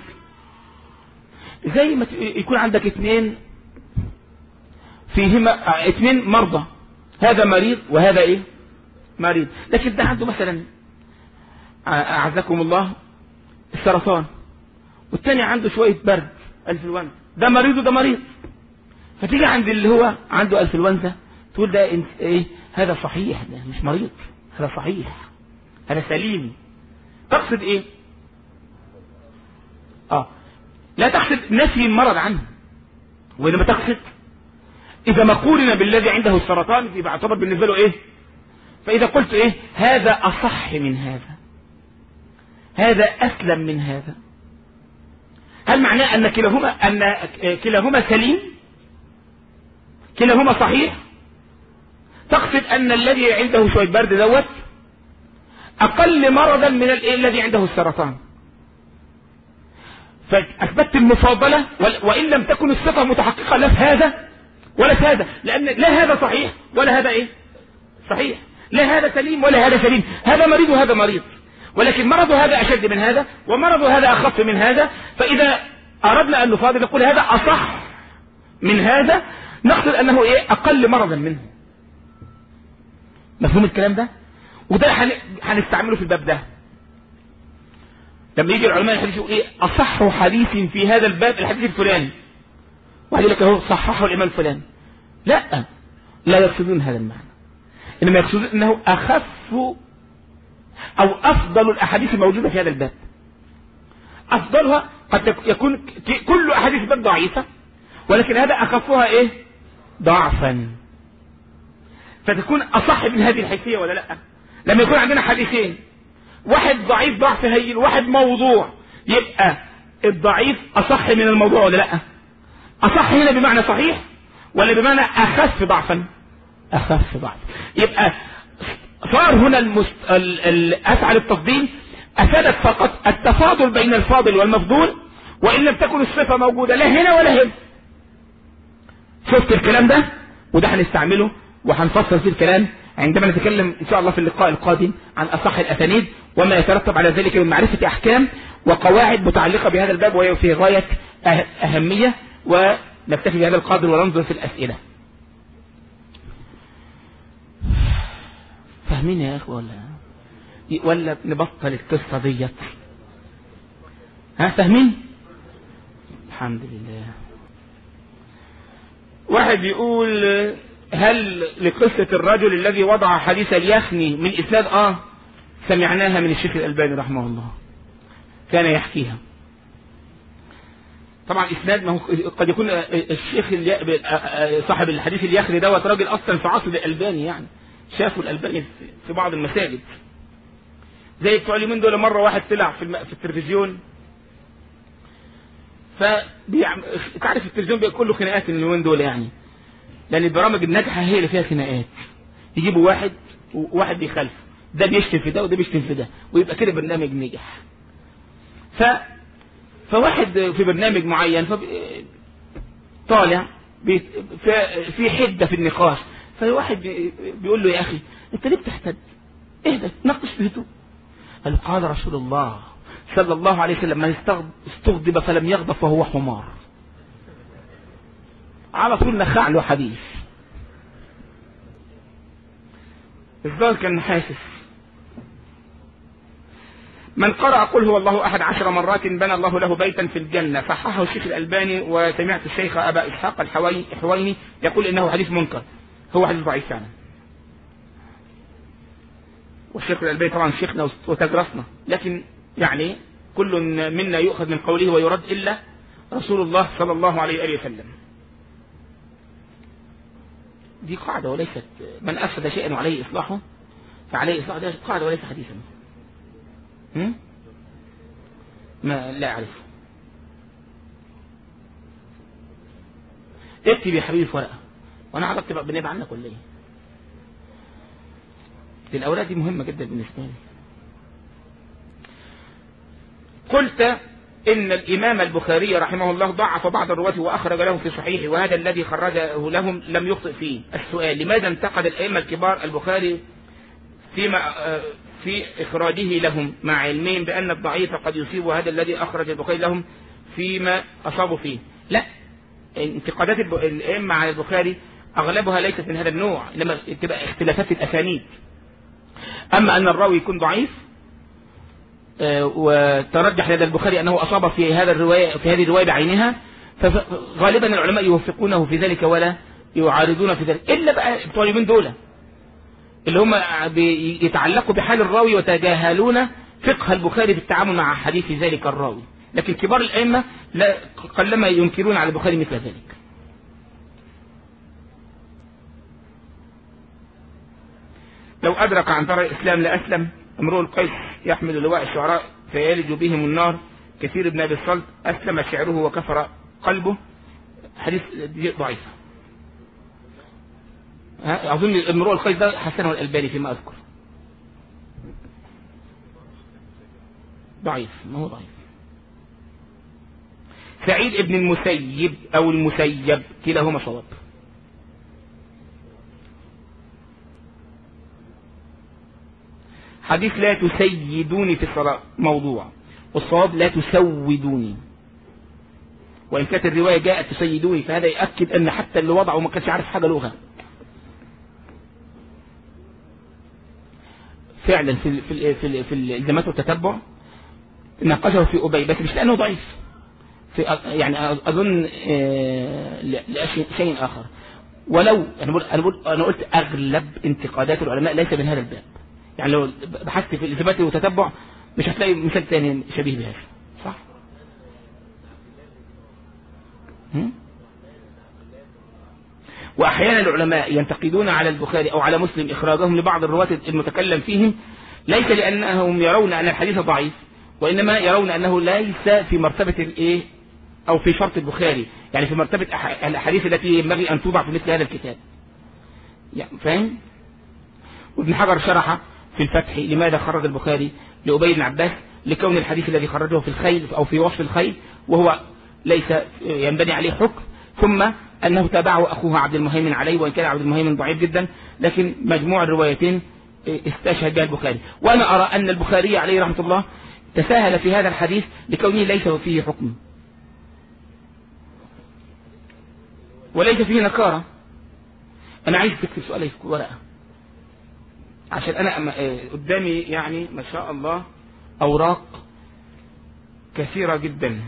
زي ما يكون عندك اثنين فيهما اثنين مرضى هذا مريض وهذا ايه مريض لكن ده عنده مثلا اعزكم الله السرطان والتاني عنده شويه برد انفلونزا ده مريض وده مريض فتيجي عند اللي هو عنده انفلونزا تقول ده ايه هذا صحيح ده مش مريض هذا صحيح هذا سليم تقصد ايه اه لا تقصد نفي المرض عنه وانما تقصد اذا ما قورن بالذي عنده السرطان يبقى يعتبر بالنسبه له ايه فاذا قلت ايه هذا اصح من هذا هذا اسلم من هذا هل معناه ان كلاهما ان كلاهما سليم كلاهما صحيح تقصد ان الذي عنده شويه برد دوت اقل مرضا من الذي عنده السرطان فاثبتت المفاضله وان لم تكن الصفه متحققه لا في هذا ولا في هذا لان لا هذا صحيح ولا هذا ايه صحيح لا هذا سليم ولا هذا سليم هذا مريض وهذا مريض ولكن مرض هذا أشد من هذا ومرض هذا أخف من هذا فإذا أردنا أن نفاضل نقول هذا أصح من هذا نقصد أنه إيه أقل مرضا منه مفهوم الكلام ده وده هنستعمله في الباب ده لما يجي العلماء الحديث يقول ايه اصح حديث في هذا الباب الحديث الفلاني واحد يقول لك اهو صححه الامام الفلاني لا لا يقصدون هذا المعنى انما يقصدون انه اخف او افضل الاحاديث الموجوده في هذا الباب افضلها قد يكون كل احاديث الباب ضعيفه ولكن هذا اخفها ايه ضعفا فتكون اصح من هذه الحيثيه ولا لا لما يكون عندنا حديثين واحد ضعيف ضعف هين واحد موضوع يبقى الضعيف اصح من الموضوع ولا لا اصح هنا بمعنى صحيح ولا بمعنى اخف ضعفا اخف ضعف يبقى صار هنا المست... ال... ال... افعل التفضيل افادت فقط التفاضل بين الفاضل والمفضول وان لم تكن الصفه موجوده لا هنا ولا هنا شفت الكلام ده وده هنستعمله وهنفصل فيه الكلام عندما نتكلم ان شاء الله في اللقاء القادم عن اصح الاسانيد وما يترتب على ذلك من معرفه احكام وقواعد متعلقه بهذا الباب وهي في غايه اهميه ونكتفي بهذا القدر وننظر في الاسئله فاهمين يا اخوه ولا ولا نبطل القصه ديت ها فاهمين الحمد لله واحد يقول هل لقصة الرجل الذي وضع حديث اليخني من إسناد آه سمعناها من الشيخ الألباني رحمه الله كان يحكيها طبعا إسناد ما هو قد يكون الشيخ صاحب الحديث اليخني دوت راجل أصلا في عصر الألباني يعني شافوا الألباني في بعض المساجد زي بتوع اليومين دول مرة واحد طلع في, الم... في التلفزيون فبيعمل تعرف التلفزيون بيبقى كله خناقات اليومين دول يعني لان البرامج الناجحه هي اللي فيها خناقات يجيبوا واحد وواحد بيخالفه ده بيشتم في ده وده بيشتم في ده ويبقى كده برنامج نجح ف فواحد في برنامج معين فب... طالع بي... في حده في النقاش فواحد بي... بيقول له يا اخي انت ليه بتحتد اهدى ناقش في هدوء قال قال رسول الله صلى الله عليه وسلم من استغضب فلم يغضب فهو حمار على طول نخع له حديث الظاهر كان حاسس من قرأ قل هو الله أحد عشر مرات بنى الله له بيتا في الجنة صححه الشيخ الألباني وسمعت الشيخ أبا إسحاق الحويني يقول إنه حديث منكر هو حديث ضعيف فعلا والشيخ الألباني طبعا شيخنا وتجرسنا لكن يعني كل منا يؤخذ من قوله ويرد إلا رسول الله صلى الله عليه وآله وسلم دي قاعدة وليست من أفسد شيئا وعليه إصلاحه فعليه إصلاحه ده قاعدة وليس حديثا هم؟ ما لا أعرف اكتب يا حبيبي في ورقة وأنا عرفت بقى بنبقى عنك ولا إيه دي الأوراق دي مهمة جدا بالنسبة لي قلت إن الإمام البخاري رحمه الله ضعف بعض الرواة وأخرج له في صحيحه وهذا الذي خرجه لهم لم يخطئ فيه السؤال لماذا انتقد الأئمة الكبار البخاري فيما في إخراجه لهم مع علمهم بأن الضعيف قد يصيب هذا الذي أخرج البخاري لهم فيما أصابوا فيه لا انتقادات الأئمة على البخاري أغلبها ليست من هذا النوع لما تبقى اختلافات في الأسانيد أما أن الراوي يكون ضعيف وترجح لدى البخاري أنه أصاب في هذا الرواية في هذه الرواية بعينها فغالبا العلماء يوفقونه في ذلك ولا يعارضون في ذلك إلا بقى بتوع اليومين دول اللي هم يتعلقوا بحال الراوي ويتجاهلون فقه البخاري في التعامل مع حديث ذلك الراوي لكن كبار الأئمة لا قلما ينكرون على البخاري مثل ذلك لو أدرك عن عنتر الإسلام لأسلم امرؤ القيس يحمل لواء الشعراء فيلج بهم النار كثير بن ابي الصلت اسلم شعره وكفر قلبه حديث ضعيف اظن امرؤ القيس ده حسنه الالباني فيما اذكر ضعيف ما هو ضعيف سعيد ابن المسيب او المسيب كلاهما صواب حديث لا تسيدوني في الصلاة موضوع والصواب لا تسودوني وإن كانت الرواية جاءت تسيدوني فهذا يأكد أن حتى اللي وضعه ما كانش عارف حاجة لغة فعلا في في في, في الالتزامات والتتبع ناقشه في أبي بس مش لأنه ضعيف في يعني أظن لشيء آخر ولو أنا بقول أنا, بقول أنا قلت أغلب انتقادات العلماء ليس من هذا الباب يعني لو بحثت في الإثبات والتتبع مش هتلاقي مثال ثاني شبيه بهذا صح؟ وأحيانا العلماء ينتقدون على البخاري أو على مسلم إخراجهم لبعض الرواة المتكلم فيهم ليس لأنهم يرون أن الحديث ضعيف وإنما يرون أنه ليس في مرتبة الإيه أو في شرط البخاري يعني في مرتبة الأحاديث التي ينبغي أن توضع في مثل هذا الكتاب يعني فاهم وابن حجر شرح في الفتح لماذا خرج البخاري لأبي بن عباس لكون الحديث الذي خرجه في الخيل أو في وصف الخيل وهو ليس ينبني عليه حكم ثم أنه تابعه أخوه عبد المهيمن عليه وإن كان عبد المهيمن ضعيف جدا لكن مجموع الروايتين استشهد بها البخاري وأنا أرى أن البخاري عليه رحمة الله تساهل في هذا الحديث لكونه ليس فيه حكم وليس فيه نكارة أنا عايز تكتب سؤالي في ورقة عشان أنا قدامي يعني ما شاء الله أوراق كثيرة جدا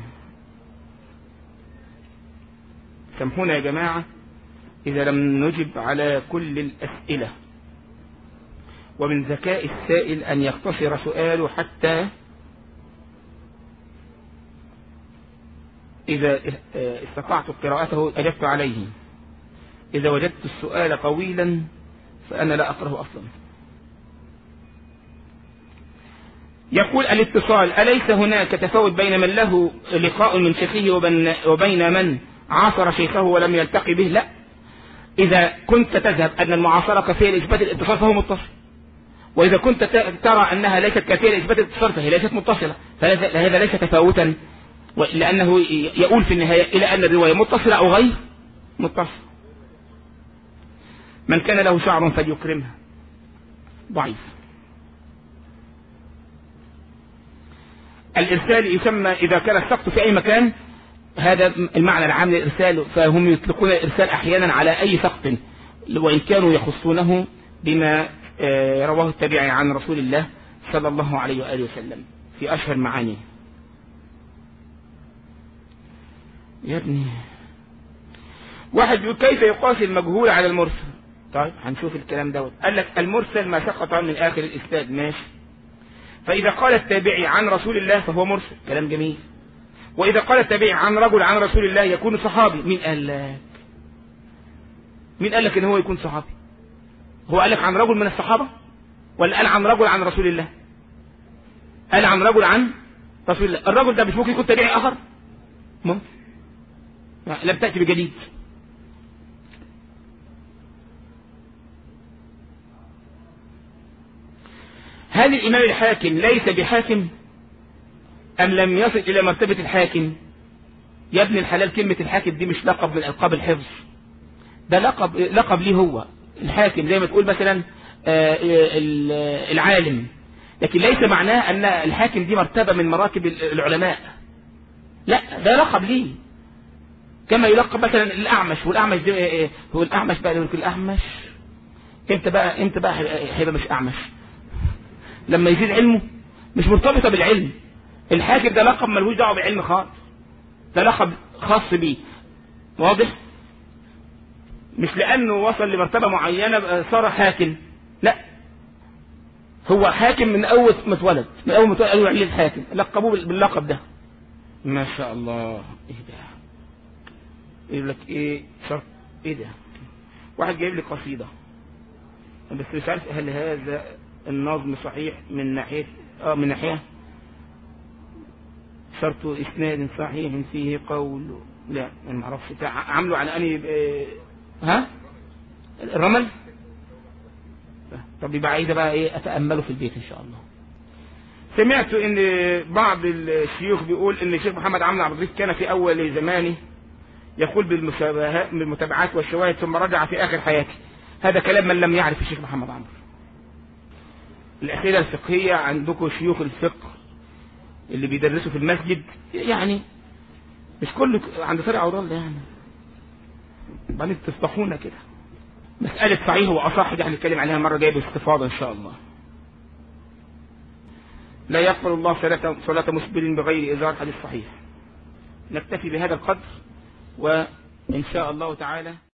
سامحونا يا جماعة إذا لم نجب على كل الأسئلة ومن ذكاء السائل أن يختصر سؤاله حتى إذا استطعت قراءته أجبت عليه إذا وجدت السؤال طويلا فأنا لا أقرأه أصلا يقول الاتصال أليس هناك تفاوت بين من له لقاء من شيخه وبين من عاصر شيخه ولم يلتقي به لا إذا كنت تذهب أن المعاصرة كافية لإثبات الاتصال فهو متصل وإذا كنت ترى أنها ليست كافية لإثبات الاتصال فهي ليست متصلة فهذا ليس تفاوتا لأنه يقول في النهاية إلى أن الرواية متصلة أو غير متصلة من كان له شعر فليكرمها ضعيف الإرسال يسمى إذا كان السقط في أي مكان هذا المعنى العام للإرسال فهم يطلقون الإرسال أحيانا على أي سقط وإن كانوا يخصونه بما رواه التابعي عن رسول الله صلى الله عليه وآله وسلم في أشهر معانيه يا ابني واحد يقول كيف يقاس المجهول على المرسل طيب هنشوف الكلام دوت قال لك المرسل ما سقط من آخر الإسناد ماشي فإذا قال التابعي عن رسول الله فهو مرسل كلام جميل وإذا قال التابعي عن رجل عن رسول الله يكون صحابي مين قال لك مين قال لك ان هو يكون صحابي هو قال لك عن رجل من الصحابة ولا قال عن رجل عن رسول الله قال عن رجل عن رسول الله الرجل ده مش ممكن يكون تابعي آخر ممكن لم تأتي بجديد هل الإمام الحاكم ليس بحاكم أم لم يصل إلى مرتبة الحاكم يا ابن الحلال كلمة الحاكم دي مش لقب من ألقاب الحفظ ده لقب لقب ليه هو الحاكم زي ما تقول مثلا العالم لكن ليس معناه أن الحاكم دي مرتبة من مراتب العلماء لا ده لقب ليه كما يلقب مثلا الأعمش والأعمش ده هو الأعمش بقى يقول الأعمش امتى بقى امتى بقى هيبقى مش أعمش لما يزيد علمه مش مرتبطة بالعلم الحاكم ده لقب ملهوش دعوه بعلم خالص ده لقب خاص بيه واضح مش لانه وصل لمرتبه معينه صار حاكم لا هو حاكم من اول ما اتولد من اول ما اتولد قالوا عليه الحاكم لقبوه باللقب ده ما شاء الله ايه ده يقول لك ايه شرط ايه ده واحد جايب لي قصيده بس مش عارف هل هذا النظم صحيح من ناحيه اه من ناحيه شرط اسناد صحيح فيه قول لا انا ما اعرفش عامله على اني ها الرمل طب يبقى عايز بقى ايه اتامله في البيت ان شاء الله سمعت ان بعض الشيوخ بيقول ان الشيخ محمد عمرو عبد الرزاق كان في اول زمانه يقول بالمشابهات بالمتابعات والشواهد ثم رجع في اخر حياته هذا كلام من لم يعرف الشيخ محمد عمرو الاسئله الفقهيه عندكم شيوخ الفقه اللي بيدرسوا في المسجد يعني مش كل عند فرع عوران ده يعني بعدين تفضحونا كده مسألة صحيح وأصح دي هنتكلم عليها مرة جاية باستفاضة إن شاء الله لا يقبل الله صلاة صلاة مسبل بغير إزار حديث صحيح نكتفي بهذا القدر وإن شاء الله تعالى